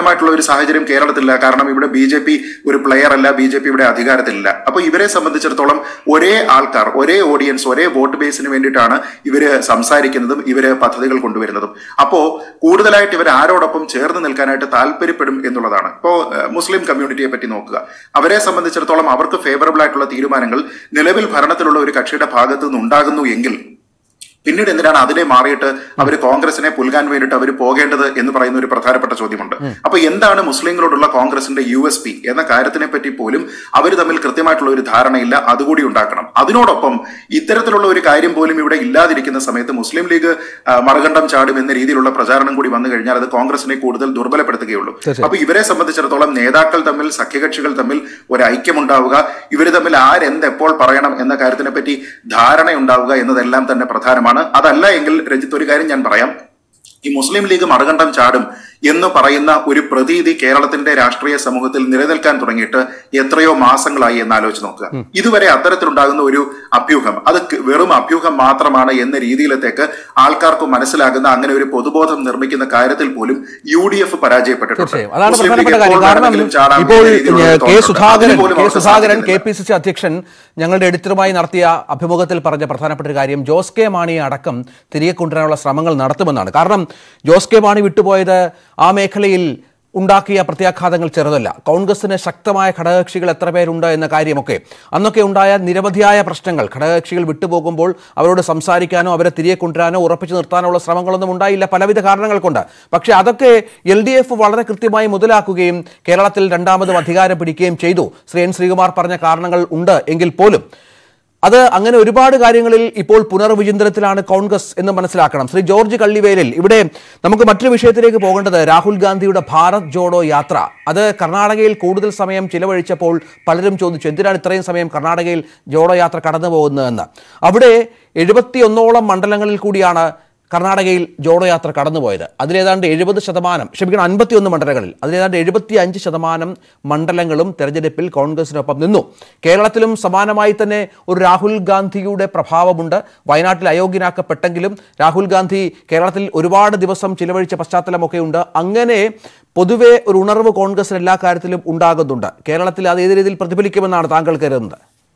ഒരു സാഹചര്യം കേരളത്തിലില്ല കാരണം ഇവിടെ ബി ജെ പി ഒരു പ്ലെയർ അല്ല ബി ജെ പി ഇവിടെ അധികാരത്തിലില്ല അപ്പൊ ഇവരെ സംബന്ധിച്ചിടത്തോളം ഒരേ ആൾക്കാർ ഒരേ ഓഡിയൻസ് ഒരേ വോട്ട് ബേസിന് വേണ്ടിയിട്ടാണ് ഇവര് സംസാരിക്കുന്നതും ഇവര് പദ്ധതികൾ കൊണ്ടുവരുന്നതും അപ്പോ കൂടുതലായിട്ട് ഇവർ ആരോടൊപ്പം ചേർന്ന് നിൽക്കാനായിട്ട് താല്പര്യപ്പെടും എന്നുള്ളതാണ് ഇപ്പോ ഏഹ്, മുസ്ലിം കമ്മ്യൂണിറ്റിയെ പറ്റി നോക്കുക അവരെ സംബന്ധിച്ചിടത്തോളം അവർക്ക് ഫേവറബിൾ ആയിട്ടുള്ള തീരുമാനങ്ങൾ നിലവിൽ ഭരണത്തിലുള്ള ഒരു കക്ഷിയുടെ ഭാഗത്തു നിന്ന് ഉണ്ടാകുന്നു എങ്കിൽ പിന്നീട് എന്തിനാണ് അതിനെ മാറിയിട്ട് അവർ കോൺഗ്രസിനെ പുൽകാൻ വേണ്ടിയിട്ട് അവർ പോകേണ്ടത് എന്ന് പറയുന്ന ഒരു പ്രധാനപ്പെട്ട ചോദ്യമുണ്ട് അപ്പൊ എന്താണ് മുസ്ലിങ്ങളോടുള്ള കോൺഗ്രസിന്റെ യു എസ് പി എന്ന കാര്യത്തിനെ പറ്റി പോലും അവർ തമ്മിൽ കൃത്യമായിട്ടുള്ള ഒരു ധാരണയില്ല അതുകൂടി ഉണ്ടാക്കണം അതിനോടൊപ്പം ഇത്തരത്തിലുള്ള ഒരു കാര്യം പോലും ഇവിടെ ഇല്ലാതിരിക്കുന്ന സമയത്ത് മുസ്ലിം ലീഗ് ആ, മറുകണ്ഠം ചാടും എന്ന രീതിയിലുള്ള പ്രചാരണം കൂടി വന്നു കഴിഞ്ഞാൽ അത് കോൺഗ്രസിനെ കൂടുതൽ ദുർബലപ്പെടുത്തുകയുള്ളൂ തീർച്ചയായും. അപ്പൊ ഇവരെ സംബന്ധിച്ചിടത്തോളം നേതാക്കൾ തമ്മിൽ സഖ്യകക്ഷികൾ തമ്മിൽ ഒരു ഐക്യമുണ്ടാവുക ഇവർ തമ്മിൽ ആരെന്ത് എപ്പോൾ പറയണം എന്ന കാര്യത്തിനെ പറ്റി ധാരണ ഉണ്ടാവുക എന്നതെല്ലാം തന്നെ പ്രധാനമാണ് അതല്ല എങ്കിൽ രഞ്ജിത്ത് ഒരു കാര്യം ഞാൻ പറയാം ഈ മുസ്ലിം ലീഗ് മറുകണ്ഠം ചാടും എന്ന് പറയുന്ന ഒരു പ്രതീതി കേരളത്തിന്റെ രാഷ്ട്രീയ സമൂഹത്തിൽ നിലനിൽക്കാൻ തുടങ്ങിയിട്ട് എത്രയോ മാസങ്ങളായി എന്ന് ആലോചിച്ച് നോക്കുക ഇതുവരെ അത്തരത്തിലുണ്ടാകുന്ന ഒരു അഭ്യൂഹം അത് ക- വെറും അഭ്യൂഹം മാത്രമാണ് എന്ന രീതിയിലത്തേക്ക് ആൾക്കാർക്ക് മനസ്സിലാകുന്ന അങ്ങനെ ഒരു പൊതുബോധം നിർമ്മിക്കുന്ന കാര്യത്തിൽ പോലും യു ഡി എഫ് പരാജയപ്പെട്ടിട്ടുണ്ട് തീർച്ചയായും അതാണ് മുസ്ലിം ലീഗ് പ്രധാനപ്പെട്ട കാര്യം എപ്പോൾ കാരണം വേണമെങ്കിലും ചാടാം ഇപ്പോൾ എന്ന രീതിയിലുള്ള ഒരു കെ തോന്നലുണ്ട്. സുധാകരൻ അതിനുപോലും കെ അവർക്ക് സുധാകരൻ കെ സാധിക്കുന്നില്ല. പി സി സി അധ്യക്ഷൻ ഞങ്ങളുടെ എഡിറ്ററുമായി നടത്തിയ അഭിമുഖത്തിൽ പറഞ്ഞ പ്രധാനപ്പെട്ട ഒരു കാര്യം ജോസ് കെ മാണിയെ അടക്കം തിരികെ കൊണ്ടുവരാനുള്ള ശ്രമങ്ങൾ നടത്തുമെന്നാണ് കാരണം ജോസ് കെ മാണി വിട്ടുപോയത് ആ മേഖലയിൽ ഉണ്ടാക്കിയ പ്രത്യാഘാതങ്ങൾ ചെറുതല്ല കോൺഗ്രസിന് ശക്തമായ ഘടകകക്ഷികൾ എത്ര പേരുണ്ട് എന്ന കാര്യമൊക്കെ അന്നൊക്കെ ഉണ്ടായ നിരവധിയായ പ്രശ്നങ്ങൾ ഘടകകക്ഷികൾ വിട്ടുപോകുമ്പോൾ അവരോട് സംസാരിക്കാനോ അവരെ തിരികെ കൊണ്ടുവരാനോ ഉറപ്പിച്ചു നിർത്താനുള്ള ശ്രമങ്ങളൊന്നും ഉണ്ടായില്ല പലവിധ കാരണങ്ങൾ കൊണ്ട് പക്ഷേ അതൊക്കെ എൽ ഡി എഫ് വളരെ കൃത്യമായി മുതലാക്കുകയും കേരളത്തിൽ രണ്ടാമതും അധികാരം പിടിക്കുകയും ചെയ്തു ശ്രീ എൻ ശ്രീകുമാർ പറഞ്ഞ കാരണങ്ങൾ ഉണ്ട് എങ്കിൽ പോലും അത് അങ്ങനെ ഒരുപാട് കാര്യങ്ങളിൽ ഇപ്പോൾ പുനർവിചിന്തനത്തിലാണ് കോൺഗ്രസ് എന്ന് മനസ്സിലാക്കണം ശ്രീ ജോർജ് കള്ളിവേലിൽ ഇവിടെ നമുക്ക് മറ്റൊരു വിഷയത്തിലേക്ക് പോകേണ്ടത് രാഹുൽ ഗാന്ധിയുടെ ഭാരത് ജോഡോ യാത്ര അത് കർണാടകയിൽ കൂടുതൽ സമയം ചിലവഴിച്ചപ്പോൾ പലരും ചോദിച്ചു എന്തിനാണ് ഇത്രയും സമയം കർണാടകയിൽ ജോഡോ യാത്ര കടന്നു പോകുന്നതെന്ന് അവിടെ എഴുപത്തിയൊന്നോളം മണ്ഡലങ്ങളിൽ കൂടിയാണ് കർണാടകയിൽ ജോഡോ യാത്ര കടന്നുപോയത് അതിലേതാണ്ട് എഴുപത് ശതമാനം ക്ഷമിക്കണം അൻപത്തിയൊന്ന് മണ്ഡലങ്ങളിൽ അതിലേതാണ്ട് എഴുപത്തി അഞ്ച് ശതമാനം മണ്ഡലങ്ങളും തെരഞ്ഞെടുപ്പിൽ കോൺഗ്രസിനൊപ്പം നിന്നു കേരളത്തിലും സമാനമായി തന്നെ ഒരു രാഹുൽ ഗാന്ധിയുടെ പ്രഭാവമുണ്ട് വയനാട്ടിൽ അയോഗ്യനാക്കപ്പെട്ടെങ്കിലും രാഹുൽ ഗാന്ധി കേരളത്തിൽ ഒരുപാട് ദിവസം ചിലവഴിച്ച പശ്ചാത്തലമൊക്കെ ഉണ്ട് അങ്ങനെ പൊതുവെ ഒരു ഉണർവ് കോൺഗ്രസിന് എല്ലാ കാര്യത്തിലും ഉണ്ടാകുന്നുണ്ട് കേരളത്തിൽ അത് ഏത് രീതിയിൽ പ്രതിഫലിക്കുമെന്നാണ് താങ്കൾ കരുതുന്നത്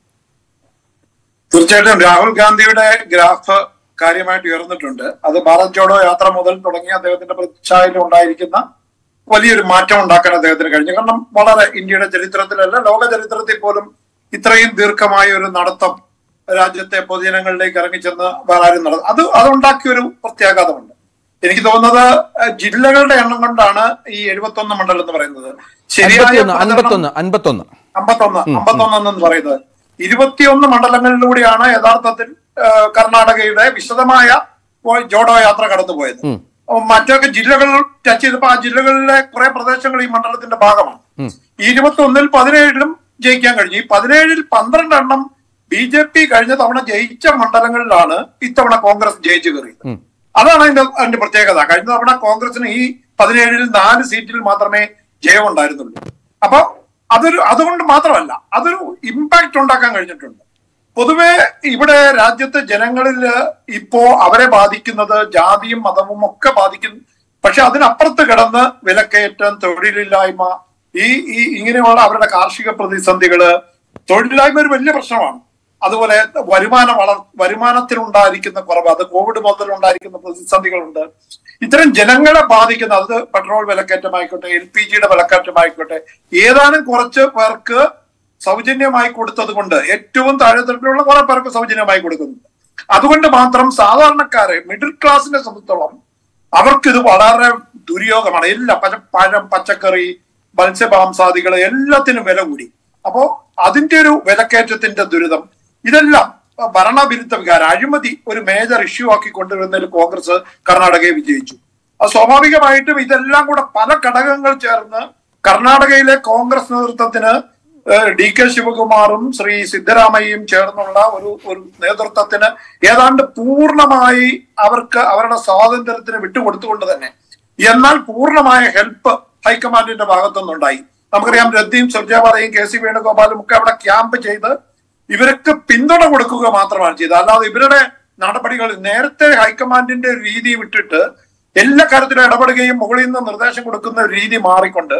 തീർച്ചയായിട്ടും രാഹുൽ ഗാന്ധിയുടെ ഗ്രാഫ് കാര്യമായിട്ട് ഉയർന്നിട്ടുണ്ട് അത് ഭാരത് ജോഡോ യാത്ര മുതൽ തുടങ്ങി അദ്ദേഹത്തിന്റെ പ്രതിച്ഛായയിൽ ഉണ്ടായിരിക്കുന്ന വലിയൊരു മാറ്റം ഉണ്ടാക്കാൻ അദ്ദേഹത്തിന് കഴിഞ്ഞു കാരണം വളരെ ഇന്ത്യയുടെ ചരിത്രത്തിലല്ല ലോക ചരിത്രത്തിൽ പോലും ഇത്രയും ദീർഘമായ ഒരു നടത്തം രാജ്യത്തെ പൊതുജനങ്ങളിലേക്ക് ഇറങ്ങിച്ചെന്ന് വേറെ ആരും നടത്തും അത് അതുണ്ടാക്കിയ ഒരു പ്രത്യാഘാതമുണ്ട് എനിക്ക് തോന്നുന്നത് അഹ് ജില്ലകളുടെ എണ്ണം കൊണ്ടാണ് ഈ എഴുപത്തൊന്ന് മണ്ഡലം എന്ന് പറയുന്നത് ശരിയായ അൻപത്തിയൊന്ന് പ്രചരണം- അൻപത്തൊന്ന് അൻപത്തൊന്ന് അമ്പത്തൊന്ന് അമ്പത്തൊന്ന് എന്ന് പറയുന്നത് ഇരുപത്തിയൊന്ന് മണ്ഡലങ്ങളിലൂടെയാണ് യഥാർത്ഥത്തിൽ ആ, കർണാടകയുടെ വിശദമായ പോ- ജോഡോ യാത്ര കടന്നുപോയത് അപ്പൊ മറ്റൊക്കെ ജില്ലകൾ ടച്ച് ചെയ്തപ്പോ ആ ജില്ലകളിലെ കുറെ പ്രദേശങ്ങൾ ഈ മണ്ഡലത്തിന്റെ ഭാഗമാണ് ഈ ഇരുപത്തി ഒന്നിൽ പതിനേഴിലും ജയിക്കാൻ കഴിഞ്ഞു ഈ പതിനേഴിൽ പന്ത്രണ്ട് എണ്ണം ബി ജെ പി കഴിഞ്ഞ തവണ ജയിച്ച മണ്ഡലങ്ങളിലാണ് ഇത്തവണ കോൺഗ്രസ് ജയിച്ചു കയറിയത് അതാണ് അതിന്റെ അതിന്റെ പ്രത്യേകത കഴിഞ്ഞ തവണ കോൺഗ്രസിന് ഈ പതിനേഴിൽ നാല് സീറ്റിൽ മാത്രമേ ജയം ഉണ്ടായിരുന്നുള്ളൂ അപ്പൊ അതൊരു അതുകൊണ്ട് മാത്രമല്ല അതൊരു ഇമ്പാക്ട് ഉണ്ടാക്കാൻ കഴിഞ്ഞിട്ടുണ്ട് പൊതുവെ ഇവിടെ രാജ്യത്തെ ജനങ്ങളിൽ ഇപ്പോ അവരെ ബാധിക്കുന്നത് ജാതിയും മതവും ഒക്കെ ബാധിക്കുന്നു പക്ഷെ അതിനപ്പുറത്ത് കിടന്ന് വിലക്കയറ്റം തൊഴിലില്ലായ്മ ഈ ഈ ഇങ്ങനെയുള്ള അവരുടെ കാർഷിക പ്രതിസന്ധികള് തൊഴിലില്ലായ്മ ഒരു വലിയ പ്രശ്നമാണ് അതുപോലെ വരുമാന വളർ വരുമാനത്തിലുണ്ടായിരിക്കുന്ന കുറവ് അത് കോവിഡ് മുതൽ ഉണ്ടായിരിക്കുന്ന പ്രതിസന്ധികളുണ്ട് ഇത്തരം ജനങ്ങളെ ബാധിക്കുന്ന അത് പെട്രോൾ വിലക്കയറ്റമായിക്കോട്ടെ എൽ പി ജിയുടെ വിലക്കയറ്റമായിക്കോട്ടെ ഏതാനും കുറച്ച് പേർക്ക് സൗജന്യമായി കൊടുത്തത് കൊണ്ട് ഏറ്റവും താഴെത്തട്ടിലുള്ള കുറെ പേർക്ക് സൗജന്യമായി കൊടുക്കുന്നുണ്ട് അതുകൊണ്ട് മാത്രം സാധാരണക്കാരെ മിഡിൽ ക്ലാസിനെ സംബന്ധിച്ചോളം അവർക്ക് ഇത് വളരെ ദുര്യോഗമാണ് എല്ലാ പച്ച പഴം പച്ചക്കറി മത്സ്യമാംസാദികൾ എല്ലാത്തിനും വില കൂടി അപ്പോ അതിന്റെ ഒരു വിലക്കയറ്റത്തിന്റെ ദുരിതം ഇതെല്ലാം ഭരണവിരുദ്ധ വികാരം അഴിമതി ഒരു മേജർ ഇഷ്യൂ ആക്കി കൊണ്ടുവരുന്നതിൽ കോൺഗ്രസ് കർണാടകയെ വിജയിച്ചു അത് സ്വാഭാവികമായിട്ടും ഇതെല്ലാം കൂടെ പല ഘടകങ്ങൾ ചേർന്ന് കർണാടകയിലെ കോൺഗ്രസ് നേതൃത്വത്തിന് ഏഹ്, ഡി കെ ശിവകുമാറും ശ്രീ സിദ്ധരാമയ്യയും ചേർന്നുള്ള ഒരു ഒരു നേതൃത്വത്തിന് ഏതാണ്ട് പൂർണ്ണമായി അവർക്ക് അവരുടെ സ്വാതന്ത്ര്യത്തിന് വിട്ടുകൊടുത്തുകൊണ്ട് തന്നെ എന്നാൽ പൂർണ്ണമായ ഹെൽപ്പ് ഹൈക്കമാൻഡിന്റെ ഭാഗത്തുനിന്നുണ്ടായി നമുക്കറിയാം രദ്ദിയും സുർജാപാലയും കെ സി വേണുഗോപാലും ഒക്കെ അവിടെ ക്യാമ്പ് ചെയ്ത് ഇവർക്ക് പിന്തുണ കൊടുക്കുക മാത്രമാണ് ചെയ്തത് അല്ലാതെ ഇവരുടെ നടപടികൾ നേരത്തെ ഹൈക്കമാൻഡിന്റെ ഒരു രീതി വിട്ടിട്ട് എല്ലാ കാര്യത്തിലും ഇടപെടുകയും മുകളിൽ നിന്ന് നിർദ്ദേശം കൊടുക്കുന്ന ഒരു രീതി മാറിക്കൊണ്ട്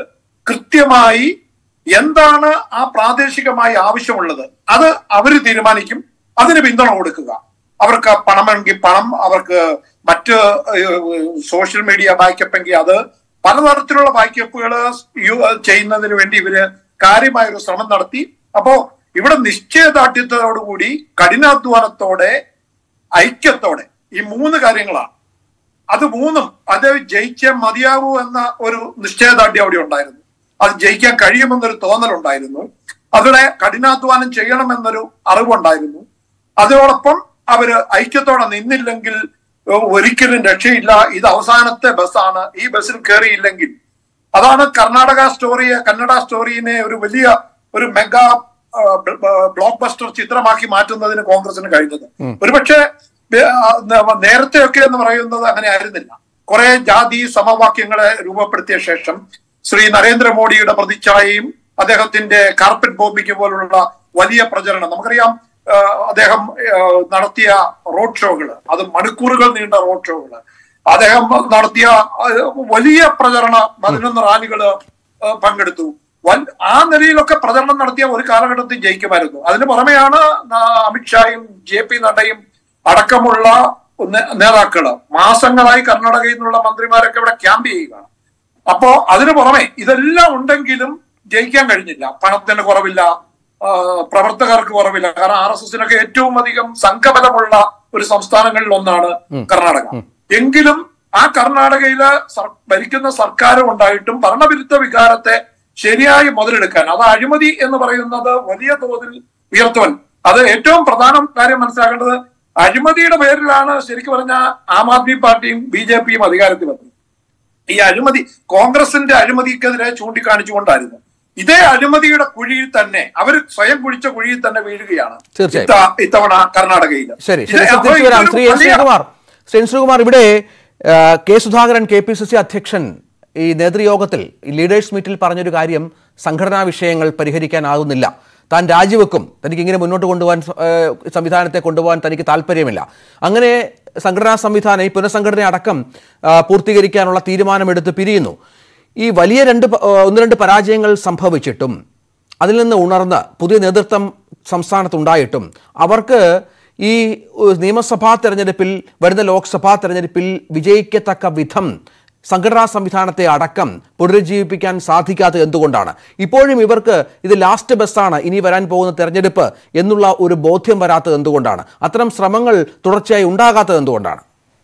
കൃത്യമായി എന്താണ് ആ പ്രാദേശികമായി ആവശ്യമുള്ളത് അത് അവര് തീരുമാനിക്കും അതിന് പിന്തുണ കൊടുക്കുക അവർക്ക് പണമെങ്കിൽ പണം അവർക്ക് മറ്റ് സോഷ്യൽ മീഡിയ ബാക്കപ്പ് എങ്കിൽ അത് പലതരത്തിലുള്ള ബാക്കപ്പുകൾ ചെയ്യുന്നതിന് വേണ്ടി ഇവര് കാര്യമായ ഒരു ശ്രമം നടത്തി അപ്പോ ഇവിടെ നിശ്ചയദാർഢ്യത്തോടുകൂടി കഠിനാധ്വാനത്തോടെ ഐക്യത്തോടെ ഈ മൂന്ന് കാര്യങ്ങളാണ് അത് മൂന്നും അത് ജയിച്ചേ മതിയാവൂ എന്ന ഒരു നിശ്ചയദാർഢ്യം അവിടെ ഉണ്ടായിരുന്നു അത് ജയിക്കാൻ കഴിയുമെന്നൊരു തോന്നലുണ്ടായിരുന്നു അവിടെ കഠിനാധ്വാനം ചെയ്യണമെന്നൊരു അറിവുണ്ടായിരുന്നു അതോടൊപ്പം അവര് ഐക്യത്തോടെ നിന്നില്ലെങ്കിൽ ഏഹ്, ഒരിക്കലും രക്ഷയില്ല ഇത് അവസാനത്തെ ബസ്സാണ് ഈ ബസ്സിൽ കയറിയില്ലെങ്കിൽ അതാണ് കർണാടക സ്റ്റോറിയെ കന്നഡ സ്റ്റോറിനെ ഒരു വലിയ ഒരു മെഗാ ബ്ലോക്ക് ബസ്റ്റർ ചിത്രമാക്കി മാറ്റുന്നതിന് കോൺഗ്രസിന് കഴിഞ്ഞത് ഒരുപക്ഷെ ബെ- ആ, ന- നേരത്തെയൊക്കെ എന്ന് പറയുന്നത് അങ്ങനെ ആയിരുന്നില്ല കുറെ ജാതി സമവാക്യങ്ങളെ രൂപപ്പെടുത്തിയ ശേഷം ശ്രീ നരേന്ദ്രമോദിയുടെ പ്രതിച്ഛായയും അദ്ദേഹത്തിന്റെ കാർപ്പറ്റ് ബോംബിക്ക് പോലുള്ള വലിയ പ്രചരണം നമുക്കറിയാം ആ, അദ്ദേഹം ആ, നടത്തിയ റോഡ് ഷോകൾ അത് മണിക്കൂറുകൾ നീണ്ട റോഡ് ഷോകൾ അദ്ദേഹം നടത്തിയ ആ, വലിയ പ്രചരണ പതിനൊന്ന് റാലികള് ആ, പങ്കെടുത്തു വൻ- ആ നിലയിലൊക്കെ പ്രചരണം നടത്തിയ ഒരു കാലഘട്ടത്തിൽ ജയിക്കുമായിരുന്നു അതിന് പുറമെയാണ് ന- അമിത്ഷായും ജെ പി നഡ്ഡയും അടക്കമുള്ള നേ- നേതാക്കള് മാസങ്ങളായി കർണാടകയിൽ നിന്നുള്ള മന്ത്രിമാരൊക്കെ ഇവിടെ ക്യാമ്പ് ചെയ്യുകയാണ് അപ്പോ അതിനു പുറമെ ഇതെല്ലാം ഉണ്ടെങ്കിലും ജയിക്കാൻ കഴിഞ്ഞില്ല പണത്തിന് കുറവില്ല ആ, പ്രവർത്തകർക്ക് കുറവില്ല കാരണം ആർ എസ് എസിനൊക്കെ ഏറ്റവും അധികം സംഘബലമുള്ള ഒരു സംസ്ഥാനങ്ങളിൽ ഒന്നാണ് കർണാടക എങ്കിലും ആ കർണാടകയില് സർ- ഭരിക്കുന്ന സർക്കാരും ഉണ്ടായിട്ടും ഭരണവിരുദ്ധ വികാരത്തെ ശരിയായി മുതലെടുക്കാൻ അത് അഴിമതി എന്ന് പറയുന്നത് വലിയ തോതിൽ ഉയർത്തുവൻ അത് ഏറ്റവും പ്രധാന കാര്യം മനസ്സിലാക്കേണ്ടത് അഴിമതിയുടെ പേരിലാണ് ശരിക്കും പറഞ്ഞ ആം ആദ്മി പാർട്ടിയും ബി ജെ പിയും അധികാരത്തിൽ വന്നത് ഈ അഴിമതി കോൺഗ്രസിന്റെ അഴിമതിക്കെതിരെ ചൂണ്ടിക്കാണിച്ചുകൊണ്ടായിരുന്നു ഇതേ അഴിമതിയുടെ കുഴിയിൽ തന്നെ അവർ സ്വയം കുഴിച്ച കുഴിയിൽ തന്നെ വീഴുകയാണ് തീർച്ചയായും. ഇത്ത- ഇത്തവണ കർണാടകയിൽ ശരി ഇത് ശരി അപ്പോ തിരിച്ചു വരാം ഇതൊരു ശ്രീ എൻ വലിയ- ശ്രീകുമാർ ശ്രീ എൻ ശ്രീകുമാർ ഇവിടെ ആ, K Sudhakaran K P C C അധ്യക്ഷൻ ഈ നേതൃയോഗത്തിൽ ഈ ലീഡേഴ്സ് മീറ്റിൽ പറഞ്ഞൊരു കാര്യം സംഘടനാ വിഷയങ്ങൾ പരിഹരിക്കാനാകുന്നില്ല താൻ രാജിവെക്കും തനിക്ക് ഇങ്ങനെ മുന്നോട്ട് കൊണ്ടുപോകാൻ സ- ആ, സംവിധാനത്തെ കൊണ്ടുപോകാൻ തനിക്ക് താല്പര്യമില്ല അങ്ങനെ സംഘടനാ സംവിധാനം ഈ പുനഃസംഘടന അടക്കം ആ, പൂർത്തീകരിക്കാനുള്ള തീരുമാനമെടുത്ത് പിരിയുന്നു ഈ വലിയ രണ്ട് പ- ആ, ഒന്ന് രണ്ട് പരാജയങ്ങൾ സംഭവിച്ചിട്ടും അതിൽ നിന്ന് ഉണർന്ന് പുതിയ നേതൃത്വം സംസ്ഥാനത്തുണ്ടായിട്ടും അവർക്ക് ഈ ഏഹ്, നിയമസഭാ തെരഞ്ഞെടുപ്പിൽ വരുന്ന ലോക്സഭാ തെരഞ്ഞെടുപ്പിൽ വിജയിക്കത്തക്ക വിധം സംഘടനാ സംവിധാനത്തെ അടക്കം പുനരുജ്ജീവിപ്പിക്കാൻ സാധിക്കാത്തത് എന്തുകൊണ്ടാണ് ഇപ്പോഴും ഇവർക്ക് ഇത് ലാസ്റ്റ് ബസ്സാണ് ഇനി വരാൻ പോകുന്ന തെരഞ്ഞെടുപ്പ് എന്നുള്ള ഒരു ബോധ്യം വരാത്തത് എന്തുകൊണ്ടാണ് അത്തരം ശ്രമങ്ങൾ തുടർച്ചയായി ഉണ്ടാകാത്തത് എന്തുകൊണ്ടാണ്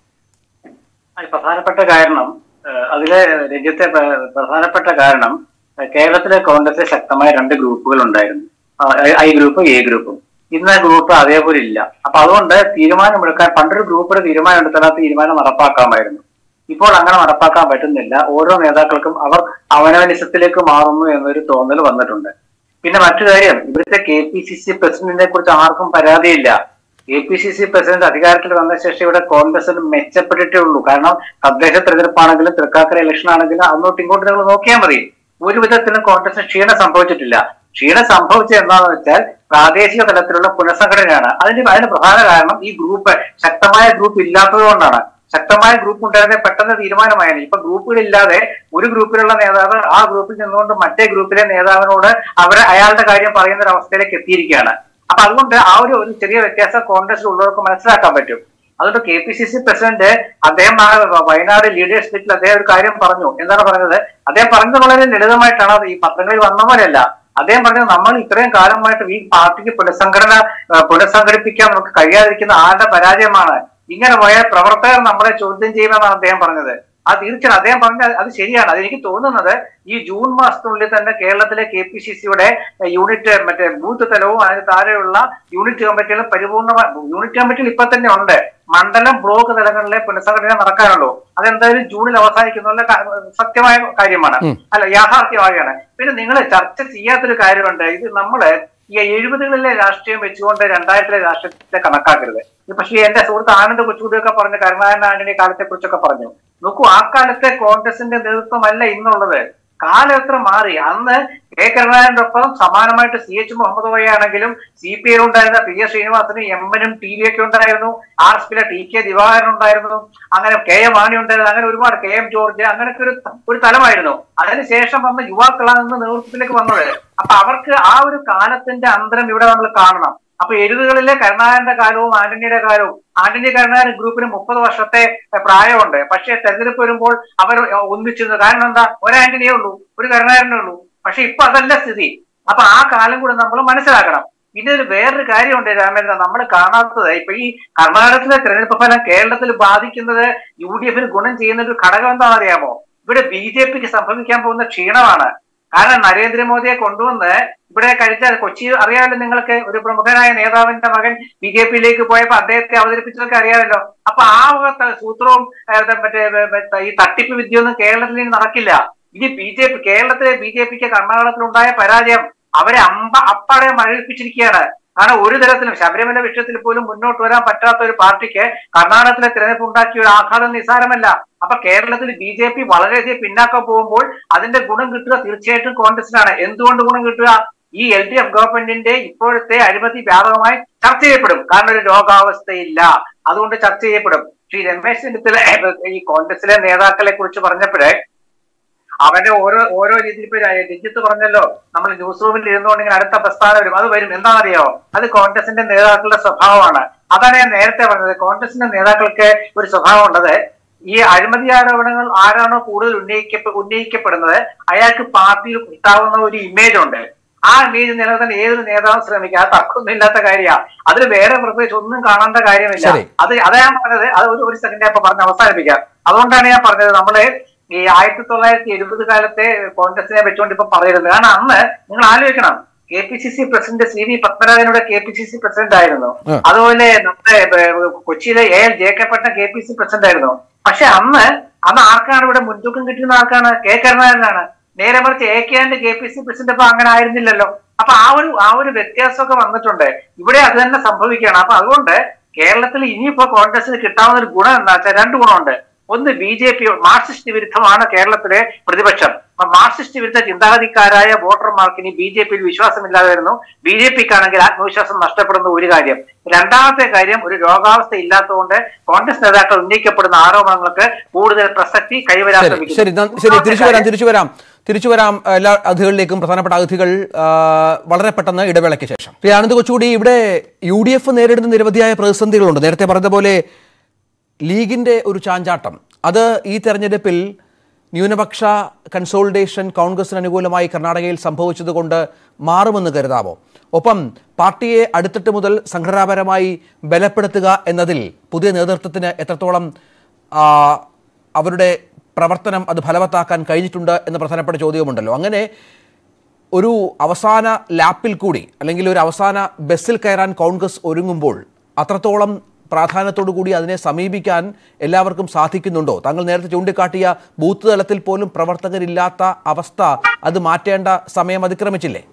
അതിൽ പ്രധാനപ്പെട്ട കാരണം ഏഹ് അതിലെ രാജ്യത്തെ പ്ര- പ്രധാനപ്പെട്ട കാരണം ഏഹ് കേരളത്തിലെ കോൺഗ്രസിൽ ശക്തമായ രണ്ട് ഗ്രൂപ്പുകൾ ഉണ്ടായിരുന്നു ആ, ഐ ഗ്രൂപ്പും എ ഗ്രൂപ്പും ഇന്ന് ആ ഗ്രൂപ്പ് അതേപോലെ ഇല്ല അപ്പൊ അതുകൊണ്ട് തീരുമാനമെടുക്കാൻ പണ്ടൊരു ഗ്രൂപ്പിന്റെ തീരുമാനം എടുത്താൽ ആ തീരുമാനം നടപ്പാക്കാമായിരുന്നു ഇപ്പോൾ അങ്ങനെ നടപ്പാക്കാൻ പറ്റുന്നില്ല ഓരോ നേതാക്കൾക്കും അവർ അവനവനിസത്തിലേക്ക് മാറുന്നു എന്നൊരു തോന്നൽ വന്നിട്ടുണ്ട് പിന്നെ മറ്റു കാര്യം ഇവിടുത്തെ കെ പി സി സി പ്രസിഡന്റിനെ കുറിച്ച് ആർക്കും പരാതിയില്ല K P C C president അധികാരത്തിൽ വന്ന ശേഷം ഇവിടെ കോൺഗ്രസിന് മെച്ചപ്പെട്ടിട്ടേ ഉള്ളൂ കാരണം തദ്ദേശ തെരഞ്ഞെടുപ്പാണെങ്കിലും തൃക്കാക്കര ഇലക്ഷൻ ആണെങ്കിലും അങ്ങോട്ടും ഇങ്ങോട്ടും നിങ്ങൾ നോക്കിയാൽ മതി ഒരു വിധത്തിലും കോൺഗ്രസിന് ക്ഷീണം സംഭവിച്ചിട്ടില്ല ക്ഷീണം സംഭവിച്ചത് എന്താണെന്ന് വെച്ചാൽ പ്രാദേശിക തലത്തിലുള്ള പുനഃസംഘടനയാണ് അതിന് അതിന് പ്രധാന കാരണം ഈ ഗ്രൂപ്പ് ശക്തമായ ഗ്രൂപ്പ് ഇല്ലാത്തത് കൊണ്ടാണ് ശക്തമായ ഗ്രൂപ്പ് ഉണ്ടായിരുന്നെ പെട്ടെന്ന് തീരുമാനമായാണ് ഇപ്പൊ ഗ്രൂപ്പുകളില്ലാതെ ഒരു ഗ്രൂപ്പിലുള്ള നേതാവ് ആ ഗ്രൂപ്പിൽ നിന്നുകൊണ്ട് മറ്റേ ഗ്രൂപ്പിലെ നേതാവിനോട് അവർ അയാളുടെ കാര്യം പറയുന്ന ഒരു അവസ്ഥയിലേക്ക് എത്തിയിരിക്കുകയാണ് അപ്പൊ അതുകൊണ്ട് ആ ഒരു ഒരു ചെറിയ വ്യത്യാസം കോൺഗ്രസിൽ ഉള്ളവർക്ക് മനസ്സിലാക്കാൻ പറ്റും അതുകൊണ്ട് K P C C president അദ്ദേഹം ആ വയനാട് ലീഡേഴ്സ് മീറ്റിൽ അദ്ദേഹം ഒരു കാര്യം പറഞ്ഞു എന്താണ് പറഞ്ഞത് അദ്ദേഹം പറഞ്ഞത് വളരെ ലളിതമായിട്ടാണ് അത് ഈ പത്രങ്ങളിൽ വന്ന പോലെയല്ല അദ്ദേഹം പറഞ്ഞത് നമ്മൾ ഇത്രയും കാലമായിട്ട് ഈ പാർട്ടിക്ക് പുനഃസംഘടന ആ, പുനഃസംഘടിപ്പിക്കാൻ നമുക്ക് കഴിയാതിരിക്കുന്ന ആരുടെ പരാജയമാണ് ഇങ്ങനെ പോയാൽ പ്രവർത്തകർ നമ്മളെ ചോദ്യം ചെയ്യുമെന്നാണ് അദ്ദേഹം പറഞ്ഞത് അത് തീർച്ചയായും അദ്ദേഹം പറഞ്ഞ അത് ശരിയാണ് അതെനിക്ക് തോന്നുന്നത് ഈ ജൂൺ മാസത്തിനുള്ളിൽ തന്നെ കേരളത്തിലെ കെ പി സി സിയുടെ യൂണിറ്റ് മറ്റേ ബൂത്ത് തലവും അതിന് താഴെയുള്ള യൂണിറ്റ് കമ്മിറ്റികളും പരിപൂർണ്ണമായി യൂണിറ്റ് കമ്മിറ്റികൾ ഇപ്പൊ തന്നെ ഉണ്ട് മണ്ഡലം ബ്ലോക്ക് തലങ്ങളിലെ പുനഃസംഘടന നടക്കാനുള്ളൂ അതെന്തായാലും ജൂണിൽ അവസാനിക്കുന്ന ക- സത്യമായ കാര്യമാണ് അല്ല യാഥാർത്ഥ്യമാകുകയാണ് പിന്നെ നിങ്ങൾ ചർച്ച ചെയ്യാത്തൊരു കാര്യമുണ്ട് ഇത് നമ്മള് ഈ എഴുപതുകളിലെ രാഷ്ട്രീയം വെച്ചുകൊണ്ട് രണ്ടായിരത്തിലെ രാഷ്ട്രീയത്തെ കണക്കാക്കരുത് ഇത് പക്ഷേ എന്റെ സുഹൃത്ത് ആനന്ദ് കൊച്ചുകൂടിയൊക്കെ പറഞ്ഞു കരുണാകരൻ ആന്റണി കാലത്തെ കുറിച്ചൊക്കെ പറഞ്ഞു നോക്കൂ ആ കാലത്തെ കോൺഗ്രസിന്റെ നേതൃത്വമല്ല ഇന്നുള്ളത് കാലം എത്ര മാറി അന്ന് കെ കരുണാകരന്റെ ഒപ്പം സമാനമായിട്ട് സി എച്ച് മുഹമ്മദ് കോയ ആണെങ്കിലും സി പി ഐ ഉണ്ടായിരുന്ന പി എസ് ശ്രീനിവാസനും എമ്മിനും ടി വി ഒക്കെ ഉണ്ടായിരുന്നു ആർ എസ് പിയിലെ ടി കെ ദിവാകരൻ ഉണ്ടായിരുന്നു അങ്ങനെ കെ എം മാണി ഉണ്ടായിരുന്നു അങ്ങനെ ഒരുപാട് കെ എം ജോർജ് അങ്ങനെയൊക്കെ ഒരു ഒരു തലമായിരുന്നു അതിനുശേഷം വന്ന യുവാക്കളാണ് ഇന്ന് നേതൃത്വത്തിലേക്ക് വന്നത് അപ്പൊ അവർക്ക് ആ ഒരു കാലത്തിന്റെ അന്തരം ഇവിടെ നമ്മൾ കാണണം അപ്പൊ എഴുതുകളിലെ കരുണാകരന്റെ കാലവും ആന്റണിയുടെ കാലവും ആന്റണി കരുണാകരൻ ഗ്രൂപ്പിന് മുപ്പത് വർഷത്തെ പ്രായമുണ്ട് പക്ഷേ തെരഞ്ഞെടുപ്പ് വരുമ്പോൾ അവർ ഒന്നിച്ചിരുന്നു കാരണം എന്താ ഒരു ആന്റണിയേ ഉള്ളൂ ഒരു കരുണാകരനേ ഉള്ളൂ പക്ഷെ ഇപ്പൊ അതല്ല സ്ഥിതി അപ്പൊ ആ കാലം കൂടെ നമ്മൾ മനസ്സിലാക്കണം പിന്നെ ഒരു വേറൊരു കാര്യമുണ്ട് രാമേന്ദ്രൻ നമ്മൾ കാണാത്തത് ഇപ്പൊ ഈ കർണാടകത്തിലെ തെരഞ്ഞെടുപ്പ് ഫലം കേരളത്തിൽ ബാധിക്കുന്നത് യു ഡി എഫിന് ഗുണം ചെയ്യുന്ന ഒരു ഘടകം എന്താണെന്ന് അറിയാമോ ഇവിടെ ബി ജെ പിക്ക് സംഭവിക്കാൻ പോകുന്ന ക്ഷീണമാണ് കാരണം നരേന്ദ്രമോദിയെ കൊണ്ടുവന്ന് ഇവിടെ കഴിച്ച കൊച്ചി അറിയാമല്ലോ നിങ്ങൾക്ക് ഒരു പ്രമുഖനായ നേതാവിന്റെ മകൻ ബി ജെ പിയിലേക്ക് പോയപ്പോ അദ്ദേഹത്തെ അവതരിപ്പിച്ചതൊക്കെ അറിയാമല്ലോ അപ്പൊ ആ വക സൂത്രവും ഏഹ്, മറ്റേ മറ്റേ ഈ തട്ടിപ്പ് വിദ്യയൊന്നും കേരളത്തിൽ ഇനി നടക്കില്ല ഇനി ബി ജെ പി കേരളത്തിലെ ബി ജെ പിക്ക് കർണാടകത്തിൽ ഉണ്ടായ പരാജയം അവരെ അമ്പ അപ്പാടെ മഴയിപ്പിച്ചിരിക്കുകയാണ് കാരണം ഒരു തരത്തിലും ശബരിമല വിഷയത്തിൽ പോലും മുന്നോട്ട് വരാൻ പറ്റാത്ത ഒരു പാർട്ടിക്ക് കർണാടകത്തിലെ തിരഞ്ഞെടുപ്പ് ഉണ്ടാക്കിയ ഒരു ആഘാതം നിസ്സാരമല്ല അപ്പൊ കേരളത്തിൽ ബി ജെ പി വളരെയധികം പിന്നാക്കം പോകുമ്പോൾ അതിന്റെ ഗുണം കിട്ടുക തീർച്ചയായിട്ടും കോൺഗ്രസിനാണ് എന്തുകൊണ്ട് ഗുണം കിട്ടുക ഈ എൽ ഡി എഫ് ഗവൺമെന്റിന്റെ ഇപ്പോഴത്തെ അഴിമതി വ്യാപകമായി ചർച്ച ചെയ്യപ്പെടും കാരണം ഒരു രോഗാവസ്ഥയില്ല അതുകൊണ്ട് ചർച്ച ചെയ്യപ്പെടും ശ്രീ രമേശ് ചെന്നിത്തല ഈ കോൺഗ്രസിലെ നേതാക്കളെ കുറിച്ച് പറഞ്ഞപ്പോഴേ അവന്റെ ഓരോ ഓരോ രീതിയിൽ ഇപ്പൊ രഞ്ജിത്ത് പറഞ്ഞല്ലോ നമ്മൾ ന്യൂസ് റൂമിൽ ഇരുന്നുകൊണ്ട് ഇങ്ങനെ അടുത്ത പ്രസ്താവന വരും അത് വരും എന്താണെന്നറിയോ അത് കോൺഗ്രസിന്റെ നേതാക്കളുടെ സ്വഭാവമാണ് അതാണ് ഞാൻ നേരത്തെ പറഞ്ഞത് കോൺഗ്രസിന്റെ നേതാക്കൾക്ക് ഒരു സ്വഭാവം ഉള്ളത് ഈ അഴിമതി ആരോപണങ്ങൾ ആരാണോ കൂടുതൽ ഉന്നയിക്കപ്പെ ഉന്നയിക്കപ്പെടുന്നത് അയാൾക്ക് പാർട്ടിയിൽ കിട്ടാവുന്ന ഒരു ഇമേജ് ഉണ്ട് ആ ഇമേജ് നിലനിർത്താൻ ഏതൊരു നേതാവും ശ്രമിക്കുക അത് തർക്കമൊന്നും ഇല്ലാത്ത കാര്യമാണ് അതിൽ വേറെ പ്രത്യേകിച്ച് ഒന്നും കാണേണ്ട കാര്യമില്ല ശരി. അത് അതാ ഞാൻ പറഞ്ഞത് അത് ഒരു ഒരു സെക്കൻഡ് അപ്പൊ പറഞ്ഞ് അവസാനിപ്പിക്കാം അതുകൊണ്ടാണ് ഞാൻ പറഞ്ഞത് നമ്മള് ഈ ആയിരത്തി തൊള്ളായിരത്തി എഴുപത് കാലത്തെ കോൺഗ്രസിനെ വെച്ചുകൊണ്ട് ഇപ്പൊ പറയരുത് കാരണം അന്ന് നിങ്ങൾ ആലോചിക്കണം K P C C president C V പത്മനാഭനോട് K P C C president ആയിരുന്നു ആ. അതുപോലെ നമ്മുടെ ഏർ, കൊച്ചിയിലെ A L Jacob K P C president ആയിരുന്നു പക്ഷെ അന്ന് അന്ന് ആർക്കാണ് ഇവിടെ മുൻതൂക്കം കിട്ടുന്ന ആർക്കാണ് കെ കരുണാകരനാണ് നേരെ മറിച്ച് A K and K P C president ഇപ്പൊ അങ്ങനെ ആയിരുന്നില്ലല്ലോ അപ്പൊ ആ ഒരു ആ ഒരു വ്യത്യാസമൊക്കെ വന്നിട്ടുണ്ട് ഇവിടെ അത് തന്നെ സംഭവിക്കുകയാണ് അപ്പൊ അതുകൊണ്ട് കേരളത്തിൽ ഇനിയിപ്പോ കോൺഗ്രസിന് കിട്ടാവുന്ന ഒരു ഗുണം എന്താ വെച്ചാൽ രണ്ട് ഗുണമുണ്ട് ഒന്ന് ബി ജെ പി മാർക്സിസ്റ്റ് വിരുദ്ധമാണ് കേരളത്തിലെ പ്രതിപക്ഷം അപ്പൊ മാർക്സിസ്റ്റ് വിരുദ്ധ ചിന്താഗതിക്കാരായ വോട്ടർമാർക്ക് ഇനി ബി ജെ പിയിൽ വിശ്വാസമില്ലാതെ വരുന്നു ബി ജെ പിക്കാണെങ്കിൽ ആത്മവിശ്വാസം നഷ്ടപ്പെടുന്ന ഒരു കാര്യം രണ്ടാമത്തെ കാര്യം ഒരു രോഗാവസ്ഥ ഇല്ലാത്തതുകൊണ്ട് കോൺഗ്രസ് നേതാക്കൾ ഉന്നയിക്കപ്പെടുന്ന ആരോപണങ്ങൾക്ക് കൂടുതൽ പ്രസക്തി കൈവരാൻ ശരി ശ്രമിക്കുന്നു. ശരി ന- ശരി തിരിച്ചു വരാം മൂന്നാമത്തെ തിരിച്ചു വരാം തിരിച്ചു വരാം എല്ലാ അതിഥികളിലേക്കും പ്രധാനപ്പെട്ട അതിഥികൾ ആ, വളരെ പെട്ടെന്ന് ഇടവേളയ്ക്ക് ശേഷം ശ്രീ ആനന്ദ് കൊച്ചുകൂടി ഇവിടെ യു ഡി എഫ് നേരിടുന്ന നിരവധിയായ പ്രതിസന്ധികളുണ്ട് നേരത്തെ പറഞ്ഞതുപോലെ ലീഗിന്റെ ഒരു ചാഞ്ചാട്ടം അത് ഈ തെരഞ്ഞെടുപ്പിൽ ന്യൂനപക്ഷ കൺസോളിഡേഷൻ കോൺഗ്രസിന് അനുകൂലമായി കർണാടകയിൽ സംഭവിച്ചതുകൊണ്ട് മാറുമെന്ന് കരുതാമോ ഒപ്പം പാർട്ടിയെ അടുത്തിട്ട് മുതൽ സംഘടനാപരമായി ബലപ്പെടുത്തുക എന്നതിൽ പുതിയ നേതൃത്വത്തിന് എത്രത്തോളം ആ, അവരുടെ പ്രവർത്തനം അത് ഫലവത്താക്കാൻ കഴിഞ്ഞിട്ടുണ്ട് എന്ന പ്രധാനപ്പെട്ട ചോദ്യവുമുണ്ടല്ലോ അങ്ങനെ ഒരു അവസാന ലാപ്പിൽ കൂടി അല്ലെങ്കിൽ ഒരു അവസാന ബസ്സിൽ കയറാൻ കോൺഗ്രസ് ഒരുങ്ങുമ്പോൾ അത്രത്തോളം പ്രാധാന്യത്തോടു കൂടി അതിനെ സമീപിക്കാൻ എല്ലാവർക്കും സാധിക്കുന്നുണ്ടോ താങ്കൾ നേരത്തെ ചൂണ്ടിക്കാട്ടിയ ബൂത്ത് തലത്തിൽ പോലും പ്രവർത്തകരില്ലാത്ത അവസ്ഥ അത് മാറ്റേണ്ട സമയം അതിക്രമിച്ചില്ലേ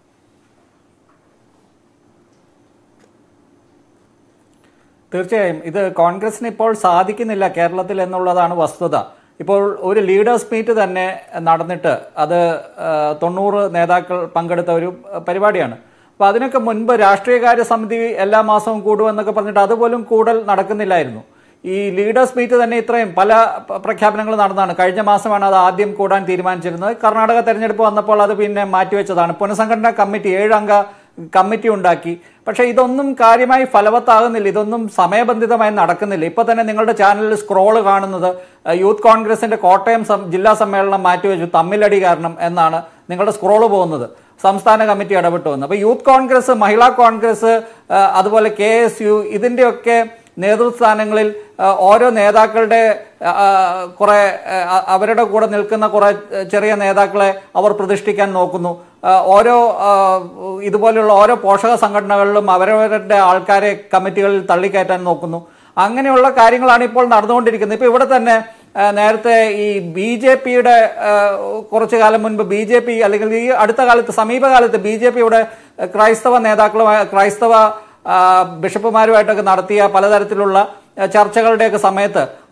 തീർച്ചയായും ഇത് കോൺഗ്രസിന് ഇപ്പോൾ സാധിക്കുന്നില്ല കേരളത്തിൽ എന്നുള്ളതാണ് വസ്തുത ഇപ്പോൾ ഒരു ലീഡേഴ്സ് മീറ്റ് തന്നെ നടന്നിട്ട് അത് ആ, തൊണ്ണൂറ് നേതാക്കൾ പങ്കെടുത്ത ഒരു ആ, പരിപാടിയാണ് അപ്പോൾ അതിനൊക്കെ മുൻപ് രാഷ്ട്രീയകാര്യ സമിതി എല്ലാ മാസവും കൂടുമെന്നൊക്കെ പറഞ്ഞിട്ട് അതുപോലും കൂടൽ നടക്കുന്നില്ലായിരുന്നു ഈ ലീഡേഴ്സ് മീറ്റ് തന്നെ ഇത്രയും പല പ- പ്രഖ്യാപനങ്ങൾ നടന്നതാണ് കഴിഞ്ഞ മാസമാണ് അത് ആദ്യം കൂടാൻ തീരുമാനിച്ചിരുന്നത് കർണാടക തെരഞ്ഞെടുപ്പ് വന്നപ്പോൾ അത് പിന്നെ മാറ്റിവെച്ചതാണ് പുനഃസംഘടനാ കമ്മിറ്റി ഏഴംഗ കമ്മിറ്റി ഉണ്ടാക്കി പക്ഷേ ഇതൊന്നും കാര്യമായി ഫലവത്താകുന്നില്ല ഇതൊന്നും സമയബന്ധിതമായി നടക്കുന്നില്ല ഇപ്പൊ തന്നെ നിങ്ങളുടെ ചാനലിൽ സ്ക്രോള് കാണുന്നത് അഹ്, യൂത്ത് കോൺഗ്രസിന്റെ കോട്ടയം സം- ജില്ലാ സമ്മേളനം മാറ്റിവെച്ചു തമ്മിലടി കാരണം എന്നാണ് നിങ്ങളുടെ സ്ക്രോള് പോകുന്നത് സംസ്ഥാന കമ്മിറ്റി ഇടപെട്ടു വന്നു അപ്പൊ യൂത്ത് കോൺഗ്രസ് മഹിളാ കോൺഗ്രസ് അഹ്, അതുപോലെ കെ എസ് യു ഇതിന്റെയൊക്കെ നേതൃസ്ഥാനങ്ങളിൽ അഹ്, ഓരോ നേതാക്കളുടെ അഹ്, കുറെ അഹ്, അവരുടെ കൂടെ നിൽക്കുന്ന കുറെ ചെറിയ നേതാക്കളെ അവർ പ്രതിഷ്ഠിക്കാൻ നോക്കുന്നു അഹ്, ഓരോ അഹ്, ഇതുപോലെയുള്ള ഓരോ പോഷക സംഘടനകളിലും അവരവരുടെ ആൾക്കാരെ കമ്മിറ്റികളിൽ തള്ളിക്കയറ്റാൻ നോക്കുന്നു അങ്ങനെയുള്ള കാര്യങ്ങളാണ് ഇപ്പോൾ നടന്നുകൊണ്ടിരിക്കുന്നത് ഇപ്പൊ ഇവിടെ തന്നെ ആ, നേരത്തെ ഈ ബി ജെ പിയുടെ കുറച്ചു കാലം മുൻപ് ബി ജെ പി അല്ലെങ്കിൽ ഈ അടുത്ത കാലത്ത് സമീപകാലത്ത് ബി ജെ പിയുടെ ക്രൈസ്തവ നേതാക്കളുമായി ക്രൈസ്തവ ആ, ബിഷപ്പുമാരുമായിട്ടൊക്കെ നടത്തിയ പലതരത്തിലുള്ള ആ, ചർച്ചകളുടെയൊക്കെ സമയത്ത്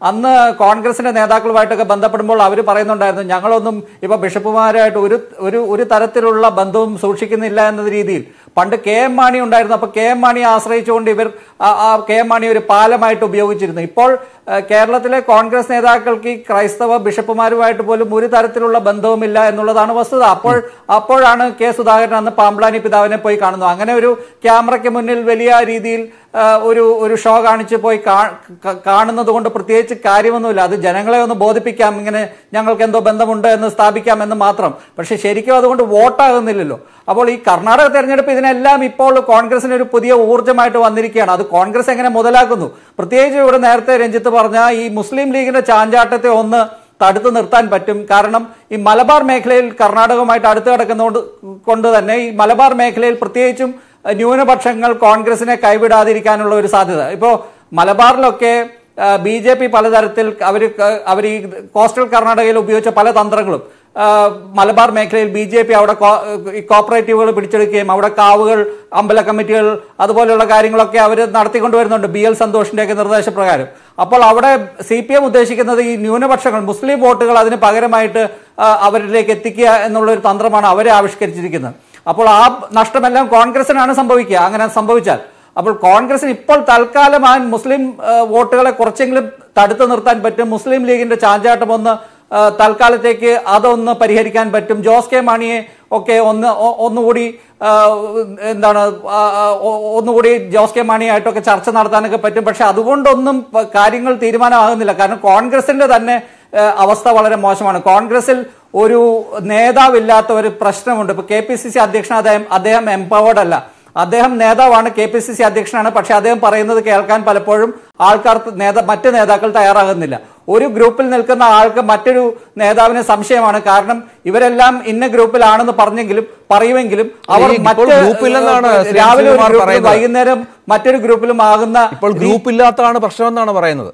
അന്ന് കോൺഗ്രസിന്റെ നേതാക്കളുമായിട്ടൊക്കെ ബന്ധപ്പെടുമ്പോൾ അവർ പറയുന്നുണ്ടായിരുന്നു ഞങ്ങളൊന്നും ഇപ്പൊ ബിഷപ്പുമാരായിട്ട് ഒരു ഒരു ഒരു തരത്തിലുള്ള ബന്ധവും സൂക്ഷിക്കുന്നില്ല എന്ന രീതിയിൽ പണ്ട് കെ എം മാണി ഉണ്ടായിരുന്നു അപ്പൊ കെ എം മാണിയെ ആശ്രയിച്ചുകൊണ്ട് ഇവർ ആ- ആ കെ എം മാണി ഒരു പാലമായിട്ട് ഉപയോഗിച്ചിരുന്നു ഇപ്പോൾ ആ, കേരളത്തിലെ കോൺഗ്രസ് നേതാക്കൾക്ക് ഈ ക്രൈസ്തവ ബിഷപ്പുമാരുമായിട്ട് പോലും ഒരു തരത്തിലുള്ള ബന്ധവുമില്ല എന്നുള്ളതാണ് വസ്തുത അപ്പോൾ അപ്പോഴാണ് കെ സുധാകരൻ അന്ന് പാമ്പ്ലാനി പിതാവിനെ പോയി കാണുന്നത് അങ്ങനെ ഒരു ക്യാമറയ്ക്ക് മുന്നിൽ വലിയ രീതിയിൽ ആ, ഒരു ഒരു ഷോ കാണിച്ച് പോയി കാ- ക- കാണുന്നത് കൊണ്ട് പ്രത്യേകിച്ച് കാര്യമൊന്നുമില്ല അത് ജനങ്ങളെ ഒന്ന് ബോധിപ്പിക്കാം ഇങ്ങനെ ഞങ്ങൾക്ക് എന്തോ ബന്ധമുണ്ട് എന്ന് സ്ഥാപിക്കാം എന്ന് മാത്രം പക്ഷെ ശരിക്കും അതുകൊണ്ട് വോട്ടാകുന്നില്ലല്ലോ അപ്പോൾ ഈ കർണാടക തെരഞ്ഞെടുപ്പ് ഇതിനെല്ലാം ഇപ്പോൾ കോൺഗ്രസിന് ഒരു പുതിയ ഊർജ്ജമായിട്ട് വന്നിരിക്കുകയാണ് അത് കോൺഗ്രസ് എങ്ങനെ മുതലാക്കുന്നു പ്രത്യേകിച്ച് ഇവിടെ നേരത്തെ രഞ്ജിത്ത് പറഞ്ഞ ഈ മുസ്ലിം ലീഗിന്റെ ചാഞ്ചാട്ടത്തെ ഒന്ന് തടുത്തു നിർത്താൻ പറ്റും കാരണം ഈ മലബാർ മേഖലയിൽ കർണാടകവുമായിട്ട് അടുത്ത് കിടക്കുന്നതുകൊണ്ട് കൊണ്ട് തന്നെ ഈ മലബാർ മേഖലയിൽ പ്രത്യേകിച്ചും അഹ്, ന്യൂനപക്ഷങ്ങൾ കോൺഗ്രസിനെ കൈവിടാതിരിക്കാനുള്ള ഒരു സാധ്യത ഇപ്പോൾ മലബാറിലൊക്കെ ബി ജെ പി പലതരത്തിൽ അവർ അവർ ഈ കോസ്റ്റൽ കർണാടകയിൽ ഉപയോഗിച്ച പല തന്ത്രങ്ങളും ആ, മലബാർ മേഖലയിൽ ബി ജെ പി അവിടെ കോ- ഈ കോപ്പറേറ്റീവുകൾ പിടിച്ചെടുക്കുകയും അവിടെ കാവുകൾ അമ്പല കമ്മിറ്റികൾ അതുപോലെയുള്ള കാര്യങ്ങളൊക്കെ അവർ നടത്തിക്കൊണ്ടുവരുന്നുണ്ട് ബി എൽ സന്തോഷിന്റെയൊക്കെ നിർദ്ദേശപ്രകാരം അപ്പോൾ അവിടെ സി പി എം ഉദ്ദേശിക്കുന്നത് ഈ ന്യൂനപക്ഷങ്ങൾ മുസ്ലിം വോട്ടുകൾ അതിന് പകരമായിട്ട് ആ, അവരിലേക്ക് എത്തിക്കുക എന്നുള്ള ഒരു തന്ത്രമാണ് അവരെ ആവിഷ്കരിച്ചിരിക്കുന്നത് അപ്പോൾ ആ നഷ്ടമെല്ലാം കോൺഗ്രസിനാണ് സംഭവിക്കുക അങ്ങനെ സംഭവിച്ചാൽ അപ്പോൾ കോൺഗ്രസിന് ഇപ്പോൾ തൽക്കാലം ആ മുസ്ലിം ആ, വോട്ടുകളെ കുറച്ചെങ്കിലും തടുത്തു നിർത്താൻ പറ്റും മുസ്ലിം ലീഗിന്റെ ചാഞ്ചാട്ടം ഒന്ന് ആ, തൽക്കാലത്തേക്ക് അതൊന്ന് പരിഹരിക്കാൻ പറ്റും ജോസ് കെ മാണിയെ ഒക്കെ ഒന്ന് ഒ- ഒന്നുകൂടി ആ, എന്താണ് ആ, ആ, ഒ- ഒന്നുകൂടി ജോസ് കെ മാണിയായിട്ടൊക്കെ ചർച്ച നടത്താനൊക്കെ പറ്റും പക്ഷെ അതുകൊണ്ടൊന്നും പ- കാര്യങ്ങൾ തീരുമാനമാകുന്നില്ല കാരണം കോൺഗ്രസിന്റെ തന്നെ ആ, അവസ്ഥ വളരെ മോശമാണ് കോൺഗ്രസിൽ ഒരു നേതാവില്ലാത്ത ഒരു പ്രശ്നമുണ്ട് ഇപ്പൊ കെ പി സി സി അധ്യക്ഷൻ അദ്ദേഹം അദ്ദേഹം എംപവേർഡ് അല്ല അദ്ദേഹം നേതാവാണ് കെ പി സി സി അധ്യക്ഷനാണ് പക്ഷെ അദ്ദേഹം പറയുന്നത് കേൾക്കാൻ പലപ്പോഴും ആൾക്കാർ നേതാ മറ്റ് നേതാക്കൾ തയ്യാറാകുന്നില്ല ഒരു ഗ്രൂപ്പിൽ നിൽക്കുന്ന ആൾക്ക് മറ്റൊരു നേതാവിന് സംശയമാണ് കാരണം ഇവരെല്ലാം ഇന്ന ഗ്രൂപ്പിലാണെന്ന് പറഞ്ഞെങ്കിലും പറയുമെങ്കിലും അവർ ഈ ഇപ്പോൾ മറ്റ് ഗ്രൂപ്പില്ലെന്നാണ് ശ്രീ രാവിലെ ഒരു സുനിൽകുമാർ ഗ്രൂപ്പിലും പറയുന്നത്. വൈകുന്നേരം മറ്റൊരു ഗ്രൂപ്പിലും ആകുന്ന ഇപ്പോൾ ഗ്രൂപ്പ് ഇല്ലാത്തതാണ് പ്രശ്നമെന്നാണ് പറയുന്നത്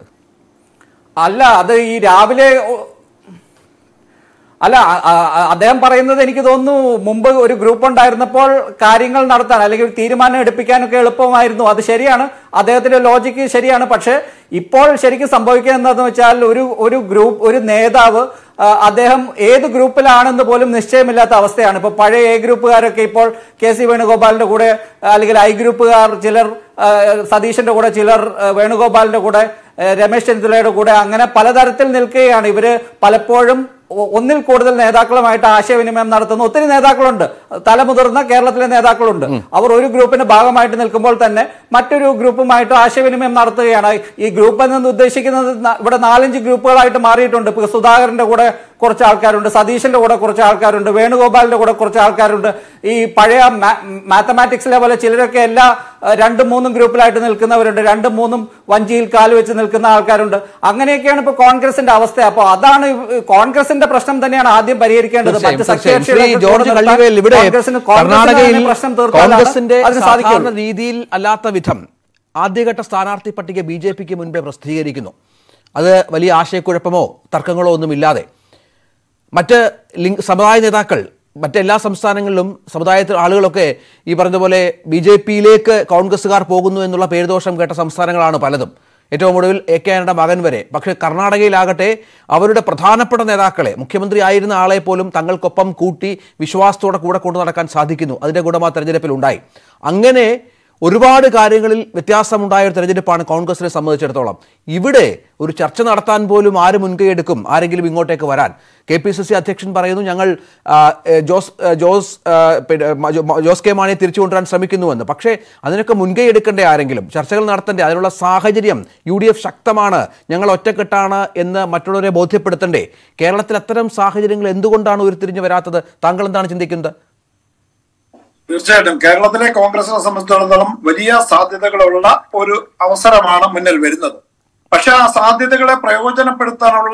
അല്ല അത് ഈ രാവിലെ ഒ- അല്ല അ- അ- അ- അദ്ദേഹം പറയുന്നത് എനിക്ക് തോന്നുന്നു മുമ്പ് ഒരു ഗ്രൂപ്പ് ഉണ്ടായിരുന്നപ്പോൾ കാര്യങ്ങൾ നടത്താൻ അല്ലെങ്കിൽ ഒരു തീരുമാനം എടുപ്പിക്കാനൊക്കെ എളുപ്പമായിരുന്നു അത് ശരിയാണ് അദ്ദേഹത്തിന്റെ ലോജിക്ക് ശരിയാണ് പക്ഷെ ഇപ്പോൾ ശരിക്കും സംഭവിക്കുക എന്താണെന്ന് വെച്ചാൽ ഒരു ഒരു ഗ്രൂപ്പ് ഒരു നേതാവ് ആ, അദ്ദേഹം ഏത് ഗ്രൂപ്പിലാണെന്ന് പോലും നിശ്ചയമില്ലാത്ത അവസ്ഥയാണ് ഇപ്പൊ പഴയ എ ഗ്രൂപ്പുകാരൊക്കെ ഇപ്പോൾ കെ സി വേണുഗോപാലിന്റെ കൂടെ ആ, അല്ലെങ്കിൽ ഐ ഗ്രൂപ്പുകാർ ചിലർ ആ, സതീശന്റെ കൂടെ ചിലർ ആ, വേണുഗോപാലിന്റെ കൂടെ ആ, രമേശ് ചെന്നിത്തലയുടെ കൂടെ അങ്ങനെ പലതരത്തിൽ നിൽക്കുകയാണ് ഇവര് പലപ്പോഴും ഒ- ഒന്നിൽ കൂടുതൽ നേതാക്കളുമായിട്ട് ആശയവിനിമയം നടത്തുന്ന ഒത്തിരി നേതാക്കളുണ്ട് തലമുതിർന്ന കേരളത്തിലെ നേതാക്കളുണ്ട് അവർ ഒരു ഗ്രൂപ്പിന്റെ ഭാഗമായിട്ട് നിൽക്കുമ്പോൾ തന്നെ മറ്റൊരു ഗ്രൂപ്പുമായിട്ട് ആശയവിനിമയം നടത്തുകയാണ് ഈ ഗ്രൂപ്പ് എന്ന് ഉദ്ദേശിക്കുന്നത് ന- ഇവിടെ നാലഞ്ച് ഗ്രൂപ്പുകളായിട്ട് മാറിയിട്ടുണ്ട് ഇപ്പൊ സുധാകരന്റെ കൂടെ കുറച്ച് ആൾക്കാരുണ്ട് സതീശന്റെ കൂടെ കുറച്ച് ആൾക്കാരുണ്ട് വേണുഗോപാലിന്റെ കൂടെ കുറച്ച് ആൾക്കാരുണ്ട് ഈ പഴയ മാത്തമാറ്റിക്സിലെ പോലെ ചിലരൊക്കെ എല്ലാ അഹ്, രണ്ടും മൂന്നും ഗ്രൂപ്പിലായിട്ട് നിൽക്കുന്നവരുണ്ട് രണ്ടും മൂന്നും വഞ്ചിയിൽ കാല് വെച്ച് നിൽക്കുന്ന ആൾക്കാരുണ്ട് അങ്ങനെയൊക്കെയാണ് ഇപ്പൊ കോൺഗ്രസിന്റെ അവസ്ഥ അപ്പൊ അതാണ് ഈ കോൺഗ്രസിന്റെ പ്രശ്നം തന്നെയാണ് ആദ്യം പരിഹരിക്കേണ്ടത് തീർച്ചയായും, മറ്റ് തീർച്ചയായും. ശ്രീ സഖ്യകക്ഷികളെ ജോർജ് നിർത്താൻ കള്ളിവേൽ ഇവിടെ കോൺഗ്രസിന് കോൺഗ്രസിന് കർണാടകയിൽ തന്നെ പ്രശ്നം തീർത്താലാണ് കോൺഗ്രസിന്റെ അതിന് സാധാരണ സാധിക്കുള്ളൂ രീതിയിൽ അല്ലാത്ത വിധം ആദ്യഘട്ട സ്ഥാനാർത്ഥി പട്ടിക ബി ജെ പിക്ക് മുൻപേ പ്രസിദ്ധീകരിക്കുന്നു അത് വലിയ ആശയക്കുഴപ്പമോ തർക്കങ്ങളോ ഒന്നുമില്ലാതെ മറ്റ് ലിംഗ് സമുദായ നേതാക്കൾ മറ്റെല്ലാ സംസ്ഥാനങ്ങളിലും സമുദായത്തിൽ ആളുകളൊക്കെ ഈ പറഞ്ഞതുപോലെ ബി ജെ പിയിലേക്ക് കോൺഗ്രസ്സുകാർ പോകുന്നു എന്നുള്ള പേരുദോഷം കേട്ട സംസ്ഥാനങ്ങളാണ് പലതും ഏറ്റവും ഒടുവിൽ എ കെ ആനയുടെ മകൻ വരെ പക്ഷേ കർണാടകയിലാകട്ടെ അവരുടെ പ്രധാനപ്പെട്ട നേതാക്കളെ മുഖ്യമന്ത്രി ആയിരുന്ന ആളെ പോലും തങ്ങൾക്കൊപ്പം കൂട്ടി വിശ്വാസത്തോടെ കൂടെ കൊണ്ടു നടക്കാൻ സാധിക്കുന്നു അതിന്റെ ഗുണം ആ തെരഞ്ഞെടുപ്പിൽ ഉണ്ടായി അങ്ങനെ ഒരുപാട് കാര്യങ്ങളിൽ വ്യത്യാസമുണ്ടായ ഒരു തെരഞ്ഞെടുപ്പാണ് കോൺഗ്രസിനെ സംബന്ധിച്ചിടത്തോളം ഇവിടെ ഒരു ചർച്ച നടത്താൻ പോലും ആര് മുൻകൈയെടുക്കും ആരെങ്കിലും ഇങ്ങോട്ടേക്ക് വരാൻ കെ പി സി സി അധ്യക്ഷൻ പറയുന്നു ഞങ്ങൾ ആ, ഏ, ജോസ് ഏ, ജോസ് ആ, പിന്നെ, മ- ജോ- മ- ജോസ് കെ മാണിയെ തിരിച്ചു കൊണ്ടുവരാൻ ശ്രമിക്കുന്നുവെന്ന് പക്ഷേ അതിനൊക്കെ മുൻകൈ എടുക്കേണ്ട ആരെങ്കിലും ചർച്ചകൾ നടത്തണ്ടേ അതിനുള്ള സാഹചര്യം യു ഡി എഫ് ശക്തമാണ് ഞങ്ങൾ ഒറ്റക്കെട്ടാണ് എന്ന് മറ്റുള്ളവരെ ബോധ്യപ്പെടുത്തണ്ടേ കേരളത്തിൽ അത്തരം സാഹചര്യങ്ങൾ എന്തുകൊണ്ടാണ് ഉരുത്തിരിഞ്ഞു വരാത്തത് താങ്കൾ എന്താണ് ചിന്തിക്കുന്നത് തീർച്ചയായിട്ടും കേരളത്തിലെ കോൺഗ്രസിനെ സംബന്ധിച്ചിടത്തോളം വലിയ സാധ്യതകളുള്ള ഒരു അവസരമാണ് മുന്നിൽ വരുന്നത് പക്ഷെ ആ സാധ്യതകളെ പ്രയോജനപ്പെടുത്താനുള്ള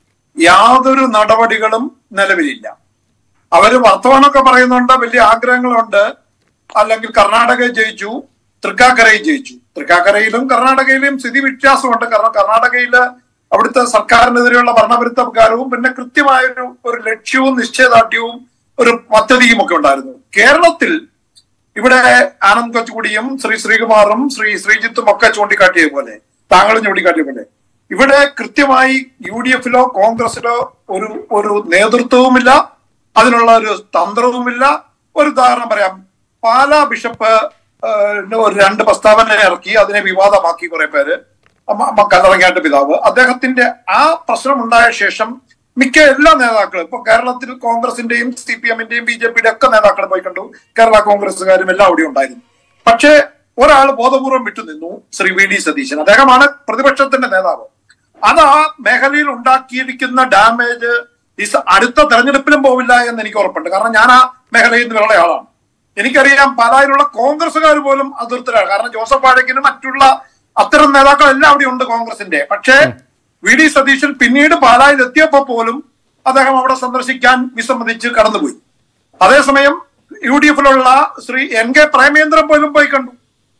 യാതൊരു നടപടികളും നിലവിലില്ല അവര് വർത്തമാനമൊക്കെ പറയുന്നുണ്ട് വലിയ ആഗ്രഹങ്ങളുണ്ട് അല്ലെങ്കിൽ കർണാടക ജയിച്ചു തൃക്കാക്കരയിൽ ജയിച്ചു തൃക്കാക്കരയിലും കർണാടകയിലും സ്ഥിതി വ്യത്യാസമുണ്ട് കാരണം കർണാടകയില് അവിടുത്തെ സർക്കാരിനെതിരെയുള്ള ഭരണവിരുദ്ധകാരവും പിന്നെ കൃത്യമായ ഒരു ഒരു ലക്ഷ്യവും നിശ്ചയദാർഢ്യവും ഒരു പദ്ധതിയും ഒക്കെ ഉണ്ടായിരുന്നു കേരളത്തിൽ ഇവിടെ ആനന്ദ് കൊച്ചുകുടിയും ശ്രീ ശ്രീകുമാറും ശ്രീ ശ്രീജിത്തും ഒക്കെ ചൂണ്ടിക്കാട്ടിയ പോലെ താങ്കളും ചൂണ്ടിക്കാട്ടിയ പോലെ ഇവിടെ കൃത്യമായി യു ഡി എഫിലോ കോൺഗ്രസിലോ ഒരു ഒരു നേതൃത്വവുമില്ല അതിനുള്ള ഒരു തന്ത്രവുമില്ല ഒരു ഉദാഹരണം പറയാം പാലാ ബിഷപ്പ് ഏഹ്, ഒരു രണ്ട് പ്രസ്താവന ഇറക്കി അതിനെ വിവാദമാക്കി കുറെ പേര് കല്ലറങ്ങാട്ട് പിതാവ് അദ്ദേഹത്തിന്റെ ആ പ്രശ്നം ഉണ്ടായ ശേഷം മിക്ക എല്ലാ നേതാക്കളും ഇപ്പൊ കേരളത്തിൽ കോൺഗ്രസിന്റെയും സി പി എമ്മിന്റെയും ബി ജെ പിയുടെ ഒക്കെ നേതാക്കൾ പോയി കണ്ടു കേരള കോൺഗ്രസ്സുകാരും എല്ലാം അവിടെ ഉണ്ടായിരുന്നു പക്ഷേ ഒരാൾ ബോധപൂർവം വിട്ടുനിന്നു ശ്രീ വി ഡി സതീശൻ അദ്ദേഹമാണ് പ്രതിപക്ഷത്തിന്റെ നേതാവ് അത് ആ മേഖലയിൽ ഉണ്ടാക്കിയിരിക്കുന്ന ഡാമേജ് ഈ സ- അടുത്ത തെരഞ്ഞെടുപ്പിലും പോവില്ല എന്ന് എനിക്ക് ഉറപ്പുണ്ട് കാരണം ഞാൻ ആ മേഖലയിൽ നിന്ന് ഉള്ള ആളാണ് എനിക്കറിയാം പാലായിലുള്ള കോൺഗ്രസ്സുകാർ പോലും അതിർത്തിലാണ് കാരണം ജോസഫ് വാഴക്കിനും മറ്റുള്ള അത്തരം നേതാക്കളെല്ലാം അവിടെ ഉണ്ട് കോൺഗ്രസിന്റെ പക്ഷേ വി ഡി സതീശൻ പിന്നീട് പാലായിൽ എത്തിയപ്പോ പോലും അദ്ദേഹം അവിടെ സന്ദർശിക്കാൻ വിസമ്മതിച്ച് കടന്നുപോയി അതേസമയം യു ഡി എഫിലുള്ള ശ്രീ എൻ കെ പ്രേമേന്ദ്രൻ പോലും പോയി കണ്ടു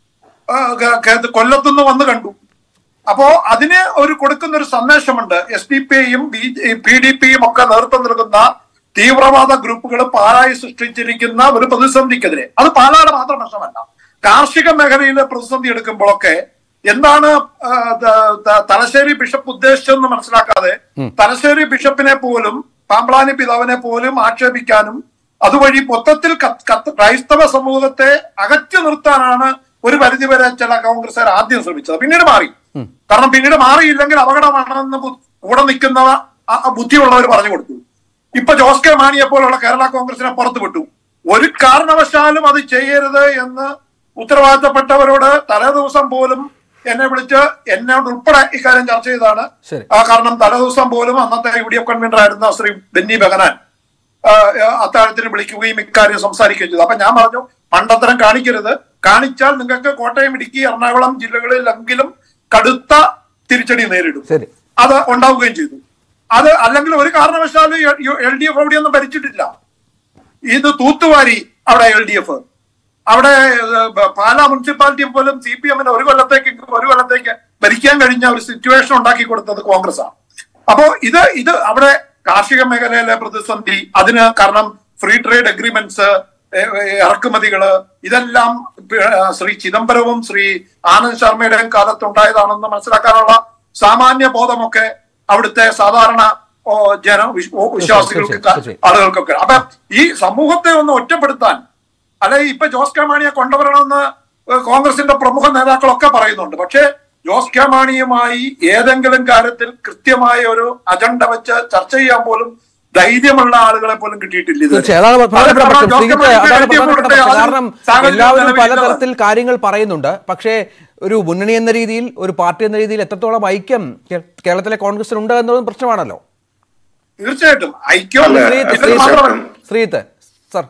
ആ, ക- ക- കൊല്ലത്തുനിന്ന് വന്ന് കണ്ടു അപ്പോ അതിന് ഒരു കൊടുക്കുന്ന ഒരു സന്ദേശമുണ്ട് എസ് ഡി പി ഐയും പി ഡി പിയും ഒക്കെ നേതൃത്വം നൽകുന്ന തീവ്രവാദ ഗ്രൂപ്പുകൾ പാലായി സൃഷ്ടിച്ചിരിക്കുന്ന ഒരു പ്രതിസന്ധിക്കെതിരെ അത് പാലായുടെ മാത്രം പ്രശ്നമല്ല കാർഷിക മേഖലയിലെ പ്രതിസന്ധി എടുക്കുമ്പോഴൊക്കെ എന്താണ് ആ, ത- ത- തലശ്ശേരി ബിഷപ്പ് ഉദ്ദേശിച്ചതെന്ന് മനസ്സിലാക്കാതെ തലശ്ശേരി ബിഷപ്പിനെ പോലും പാമ്പ്ളാനി പിതാവിനെ പോലും ആക്ഷേപിക്കാനും അതുവഴി മൊത്തത്തിൽ കത്ത് കത്ത് ക്രൈസ്തവ സമൂഹത്തെ അകറ്റി നിർത്താനാണ് ഒരു പരിധിവരെ ചില കോൺഗ്രസ്സുകാർ ആദ്യം ശ്രമിച്ചത് പിന്നീട് മാറി കാരണം പിന്നീട് മാറിയില്ലെങ്കിൽ അപകടമാണെന്ന് ബു- കൂടെ നിൽക്കുന്ന ആ- ആ ബുദ്ധിയുള്ളവർ പറഞ്ഞു കൊടുത്തു ഇപ്പൊ ജോസ് കെ മാണിയെ പോലുള്ള കേരള കോൺഗ്രസിനെ പുറത്തു വിട്ടു ഒരു കാരണവശാലും അത് ചെയ്യരുത് എന്ന് ഉത്തരവാദിത്തപ്പെട്ടവരോട് തലേ ദിവസം പോലും എന്നെ വിളിച്ച് എന്നോട് ഉൾപ്പെടെ ഇക്കാര്യം ചർച്ച ചെയ്താണ് ശരി. ആ കാരണം തലേ ദിവസം പോലും അന്നത്തെ യു ഡി എഫ് കൺവീനർ ആയിരുന്ന ശ്രീ ബെന്നി ബെഹനാൻ ആ, അത്താഴത്തിന് വിളിക്കുകയും ഇക്കാര്യം സംസാരിക്കുകയും ചെയ്തു അപ്പൊ ഞാൻ പറഞ്ഞു മണ്ടത്തരം കാണിക്കരുത് കാണിച്ചാൽ നിങ്ങൾക്ക് കോട്ടയം ഇടുക്കി എറണാകുളം ജില്ലകളിലെങ്കിലും കടുത്ത തിരിച്ചടി നേരിടും ശരി അത് ഉണ്ടാവുകയും ചെയ്തു അത് അല്ലെങ്കിൽ ഒരു കാരണവശാലും എൽ ഡി എഫ് അവിടെയൊന്നും ഭരിച്ചിട്ടില്ല ഇത് തൂത്തുവാരി അവിടെ എൽ ഡി എഫ് അവിടെ ഏഹ്, ബ- പാലാ മുനിസിപ്പാലിറ്റി പോലും സി പി എമ്മിന് ഒരു കൊല്ലത്തേക്ക് ഒരു കൊല്ലത്തേക്ക് ഭരിക്കാൻ കഴിഞ്ഞ ഒരു സിറ്റുവേഷൻ ഉണ്ടാക്കി കൊടുത്തത് കോൺഗ്രസ് ആണ് അപ്പോ ഇത് ഇത് അവിടെ കാർഷിക മേഖലയിലെ പ്രതിസന്ധി അതിന് കാരണം ഫ്രീ ട്രേഡ് അഗ്രിമെന്റ്സ് ഇറക്കുമതികള് ഇതെല്ലാം പി- ആ, ശ്രീ ചിദംബരവും ശ്രീ ആനന്ദ് ശർമ്മയുടെയും കാലത്ത് ഉണ്ടായതാണെന്ന് മനസ്സിലാക്കാനുള്ള സാമാന്യ ബോധമൊക്കെ അവിടുത്തെ സാധാരണ ഓ, ജന വിശ്വ- ഓ, വിശ്വാസികൾക്ക് തീർച്ചയായും. ആളുകൾക്കൊക്കെ അപ്പൊ ഈ സമൂഹത്തെ ഒന്ന് ഒറ്റപ്പെടുത്താൻ അല്ലെ ഇപ്പൊ ജോസ് കെ മാണിയെ കൊണ്ടുവരണമെന്ന് കോൺഗ്രസിന്റെ പ്രമുഖ നേതാക്കളൊക്കെ പറയുന്നുണ്ട് പക്ഷേ ജോസ് കെ മാണിയുമായി ഏതെങ്കിലും കാര്യത്തിൽ കൃത്യമായ ഒരു അജണ്ട വെച്ച് ചർച്ച ചെയ്യാൻ പോലും ധൈര്യമുള്ള ആളുകളെ പോലും കിട്ടിയിട്ടില്ല ഇതുവരെ. തീർച്ചയായും അതാണ് പ്രധാനപ്പെട്ട കാരണം പ്രശ്നം ജോസ് കെ ശ്രീജിത്ത് മാണിക്ക് അതാണ് എൽ ഡി എഫ് പ്രധാനപ്പെട്ട ഉൾപ്പെടെ പ്രശ്നം അതിൽ കാരണം സാഹചര്യം എല്ലാവരും നിലവിലില്ല. പലതരത്തിൽ കാര്യങ്ങൾ പറയുന്നുണ്ട് പക്ഷേ ഒരു മുന്നണി എന്ന രീതിയിൽ ഒരു പാർട്ടി എന്ന രീതിയിൽ എത്രത്തോളം ഐക്യം കേ- കേരളത്തിലെ കോൺഗ്രസിനുണ്ട് എന്നതും പ്രശ്നമാണല്ലോ തീർച്ചയായിട്ടും ഐക്യം അല്ല, ശ്രീജിത്ത് ഇതിൽ ശ്രീജിത്ത് മാത്രമല്ല ശ്രീജിത്ത് സർ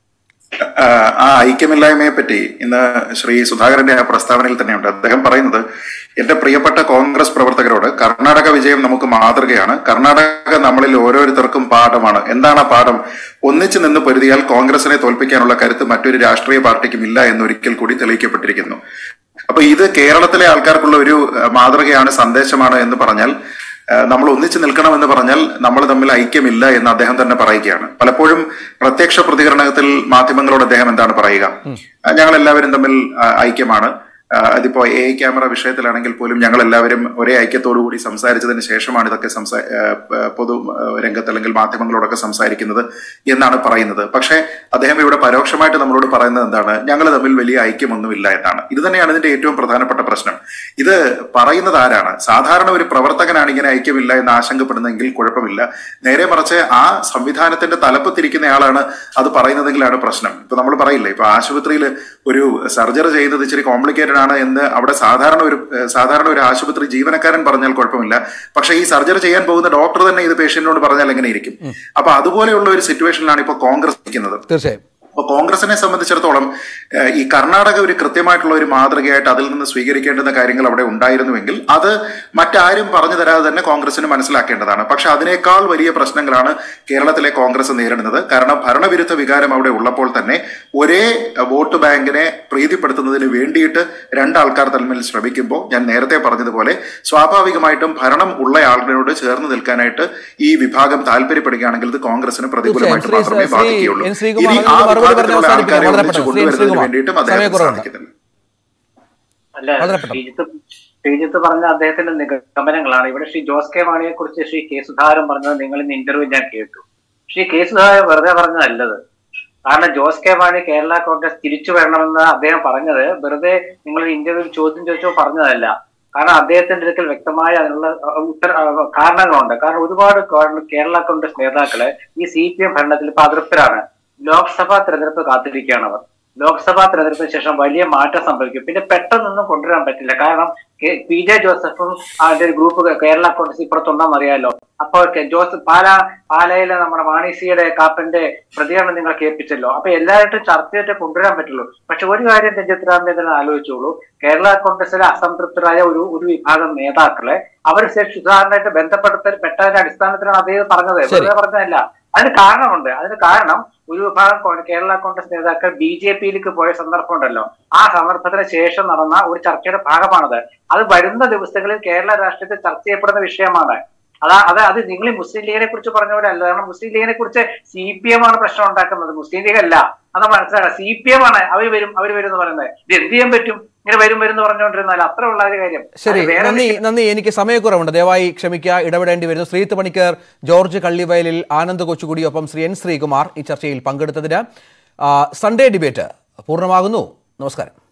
ആ, ആ ഐക്യമില്ലായ്മയെ പറ്റി ഇന്ന് ശ്രീ സുധാകരന്റെ ആ പ്രസ്താവനയിൽ തന്നെയുണ്ട് അദ്ദേഹം പറയുന്നത് എന്റെ പ്രിയപ്പെട്ട കോൺഗ്രസ് പ്രവർത്തകരോട് കർണാടക വിജയം നമുക്ക് മാതൃകയാണ് കർണാടക നമ്മളിൽ ഓരോരുത്തർക്കും പാഠമാണ് എന്താണ് ആ പാഠം ഒന്നിച്ചു നിന്ന് പൊരുതിയാൽ കോൺഗ്രസിനെ തോൽപ്പിക്കാനുള്ള കരുത്ത് മറ്റൊരു രാഷ്ട്രീയ പാർട്ടിക്കും ഇല്ല എന്നൊരിക്കൽ കൂടി തെളിയിക്കപ്പെട്ടിരിക്കുന്നു അപ്പൊ ഇത് കേരളത്തിലെ ആൾക്കാർക്കുള്ള ഒരു അഹ്, മാതൃകയാണ് സന്ദേശമാണ് എന്ന് പറഞ്ഞാൽ അഹ്, നമ്മൾ ഒന്നിച്ചു നിൽക്കണമെന്ന് പറഞ്ഞാൽ നമ്മൾ തമ്മിൽ ഐക്യമില്ല എന്ന് അദ്ദേഹം തന്നെ പറയുകയാണ് പലപ്പോഴും പ്രത്യക്ഷ പ്രതികരണത്തിൽ മാധ്യമങ്ങളോട് അദ്ദേഹം എന്താണ് പറയുക അഹ്, ഞങ്ങൾ എല്ലാവരും തമ്മിൽ അഹ്, ഐക്യമാണ് അഹ്, അതിപ്പോ എ ക്യാമറ വിഷയത്തിലാണെങ്കിൽ പോലും ഞങ്ങൾ എല്ലാവരും ഒരേ ഐക്യത്തോടു കൂടി സംസാരിച്ചതിന് ശേഷമാണ് ഇതൊക്കെ സംസാ അഹ്, പ- പൊതു അഹ്, രംഗത്ത് അല്ലെങ്കിൽ മാധ്യമങ്ങളോടൊക്കെ സംസാരിക്കുന്നത് എന്നാണ് പറയുന്നത് പക്ഷേ അദ്ദേഹം ഇവിടെ പരോക്ഷമായിട്ട് നമ്മളോട് പറയുന്നത് എന്താണ് ഞങ്ങൾ തമ്മിൽ വലിയ ഐക്യമൊന്നുമില്ല എന്നാണ് ഇത് തന്നെയാണ് ഇതിന്റെ ഏറ്റവും പ്രധാനപ്പെട്ട പ്രശ്നം ഇത് പറയുന്നത് ആരാണ് സാധാരണ ഒരു പ്രവർത്തകനാണ് ഇങ്ങനെ ഐക്യമില്ല എന്ന് ആശങ്കപ്പെടുന്നതെങ്കിൽ കുഴപ്പമില്ല നേരെ മറിച്ച് ആ സംവിധാനത്തിന്റെ തലപ്പത്തിരിക്കുന്നയാളാണ് അത് പറയുന്നതെങ്കിലാണ് പ്രശ്നം ഇപ്പൊ നമ്മൾ പറയില്ലേ ഇപ്പൊ ആശുപത്രിയിൽ ഒരു സർജറി ചെയ്യുന്നത് ഇച്ചിരി കോംപ്ലിക്കേറ്റഡ് ആണ് എന്ന് അവിടെ സാധാരണ ഒരു ഏഹ്, സാധാരണ ഒരു ആശുപത്രി ജീവനക്കാരൻ പറഞ്ഞാൽ കുഴപ്പമില്ല പക്ഷെ ഈ സർജറി ചെയ്യാൻ പോകുന്ന ഡോക്ടർ തന്നെ ഇത് പേഷ്യന്റിനോട് പറഞ്ഞാൽ എങ്ങനെ ഇരിക്കും അപ്പൊ അതുപോലെയുള്ള ഒരു സിറ്റുവേഷനിലാണ് ഇപ്പൊ കോൺഗ്രസ് നിൽക്കുന്നത് തീർച്ചയായും അപ്പൊ കോൺഗ്രസിനെ സംബന്ധിച്ചിടത്തോളം ഏഹ്, ഈ കർണാടക ഒരു കൃത്യമായിട്ടുള്ള ഒരു മാതൃകയായിട്ട് അതിൽ നിന്ന് സ്വീകരിക്കേണ്ടുന്ന കാര്യങ്ങൾ അവിടെ ഉണ്ടായിരുന്നുവെങ്കിൽ അത് മറ്റാരും പറഞ്ഞു തരാതെ തന്നെ കോൺഗ്രസിന് മനസ്സിലാക്കേണ്ടതാണ് പക്ഷെ അതിനേക്കാൾ വലിയ പ്രശ്നങ്ങളാണ് കേരളത്തിലെ കോൺഗ്രസ് നേരിടുന്നത് കാരണം ഭരണവിരുദ്ധ വികാരം അവിടെ ഉള്ളപ്പോൾ തന്നെ ഒരേ അഹ്, വോട്ട് ബാങ്കിനെ പ്രീതിപ്പെടുത്തുന്നതിന് വേണ്ടിയിട്ട് രണ്ടാൾക്കാർ തമ്മിൽ ശ്രമിക്കുമ്പോൾ ഞാൻ നേരത്തെ പറഞ്ഞതുപോലെ സ്വാഭാവികമായിട്ടും ഭരണം ഉള്ള ആളുകളോട് ചേർന്ന് നിൽക്കാനായിട്ട് ഈ വിഭാഗം താല്പര്യപ്പെടുകയാണെങ്കിൽ ഇത് കോൺഗ്രസിന് പ്രതികൂലമായിട്ട് തീർച്ചയായും. ശ്രീ- മാത്രമേ ശ്രീ ബാധിക്കുകയുള്ളൂ എൻ ശ്രീകുമാർ ഇനി ആ അതിന് മറുപടി പറഞ്ഞ് വിഭാഗത്തിലുള്ള അവസാനിപ്പിക്കാം. ആൾക്കാരെ വളരെ ഒന്നിച്ച് പെട്ടെന്ന്. ശ്രീ എൻ കൊണ്ടുവരുന്നതിന് ശ്രീകുമാർ. വേണ്ടിയിട്ടും അദ്ദേഹത്തിന് സമയക്കുറവുണ്ട്. സാധിക്കുന്നില്ല അല്ല വളരെ പെട്ടെന്ന്. ശ്രീജിത്ത് ശ്രീജിത്ത് പറഞ്ഞ അദ്ദേഹത്തിന്റെ നിഗമനങ്ങളാണ് ഇവിടെ ശ്രീ ജോസ് കെ മാണിയെ കുറിച്ച് ശ്രീ കെ സുധാകരൻ പറഞ്ഞത് നിങ്ങൾ ഇന്ന് ഇന്റർവ്യൂ ഞാൻ കേട്ടു ശ്രീ കെ സുധാകരൻ വെറുതെ പറഞ്ഞതല്ലത് കാരണം ജോസ് കെ മാണി കേരള കോൺഗ്രസ് തിരിച്ചു വരണമെന്ന് അദ്ദേഹം പറഞ്ഞത് വെറുതെ നിങ്ങൾ ഇന്റർവ്യൂ ചോദ്യം ചോദിച്ചോ പറഞ്ഞതല്ല കാരണം അദ്ദേഹത്തിന്റെ അടുക്കൽ വ്യക്തമായ അതിനുള്ള അഹ്, ഉത്തര അഹ്, കാരണങ്ങളുണ്ട് കാരണം ഒരുപാട് കോ- കേരള കോൺഗ്രസ് നേതാക്കള് ഈ സി പി എം ഭരണത്തിൽ ഇപ്പൊ അതൃപ്തരാണ് ലോക്സഭാ തെരഞ്ഞെടുപ്പ് കാത്തിരിക്കുകയാണ് അവർ ലോക്സഭാ തെരഞ്ഞെടുപ്പിന് ശേഷം വലിയ മാറ്റം സംഭവിക്കും പിന്നെ പെട്ടെന്നൊന്നും കൊണ്ടുവരാൻ പറ്റില്ല കാരണം കെ- പി ജെ ജോസഫും അതിന്റെ ഒരു ഗ്രൂപ്പ് കേരള കോൺഗ്രസ് ഇപ്പുറത്തുണ്ടെന്ന് അറിയാലോ അപ്പോൾ കെ- ജോസഫ് പാല പാലയിലെ നമ്മുടെ മാണിസിയുടെ കാപ്പന്റെ പ്രതികരണം നിങ്ങൾ കേൾപ്പിച്ചല്ലോ അപ്പൊ എല്ലാവരും ചർച്ചയായിട്ട് കൊണ്ടുവരാൻ പറ്റുള്ളൂ പക്ഷെ ഒരു കാര്യം രഞ്ജിത് രാമചന്ദ്രൻ ആലോചിച്ചോളൂ കേരള കോൺഗ്രസിലെ അസംതൃപ്തരായ ഒരു ഒരു വിഭാഗം നേതാക്കളെ അവർ സുധാകരനായിട്ട് ബന്ധപ്പെടുത്തൽ പെട്ടതിന്റെ അടിസ്ഥാനത്തിലാണ് അദ്ദേഹം പറഞ്ഞത് ശരി. വെറുതെ പറഞ്ഞതല്ല അതിന് കാരണമുണ്ട് അതിന് കാരണം ഒരു വിഭാഗം കോ- കേരള കോൺഗ്രസ് നേതാക്കൾ ബി ജെ പിയിലേക്ക് പോയ സന്ദർഭമുണ്ടല്ലോ ആ സന്ദർഭത്തിന് ശേഷം നടന്ന ഒരു ചർച്ചയുടെ ഭാഗമാണത് അത് വരുന്ന ദിവസങ്ങളിൽ കേരള രാഷ്ട്രീയത്തിൽ ചർച്ച ചെയ്യപ്പെടുന്ന വിഷയമാണ് അതാ അത് അത് നിങ്ങൾ ഈ മുസ്ലിം ലീഗിനെ കുറിച്ച് പറഞ്ഞ പോലെ അല്ല കാരണം മുസ്ലിം ലീഗിനെ കുറിച്ച് സി പി എം ആണ് പ്രശ്നം ഉണ്ടാക്കുന്നത് മുസ്ലിം ലീഗ് അല്ല അത് മനസ്സിലാക്കാം സി പി എം ആണ് അവർ വരും അവർ വരും എന്ന് പറയുന്നത് ഇത് എന്ത് ചെയ്യാൻ പറ്റും ഇങ്ങനെ വരും വരും എന്ന് പറഞ്ഞുകൊണ്ടിരുന്നാൽ അത്ര ഉള്ള ഒരു കാര്യം ശരി അത് വേറെ നന്ദി നന്ദി എനിക്ക് സമയക്കുറവുണ്ട് ദയവായി ക്ഷമിക്കുക ഇടപെടേണ്ടി വരുന്നു ശ്രീത്ത് പണിക്കർ ജോർജ് കള്ളിവയലിൽ ആനന്ദ് കൊച്ചുകുടി ഒപ്പം ശ്രീ എൻ ശ്രീകുമാർ ഈ ചർച്ചയിൽ പങ്കെടുത്തതിന് ആ, സൺഡേ ഡിബേറ്റ് പൂർണ്ണമാകുന്നു നമസ്കാരം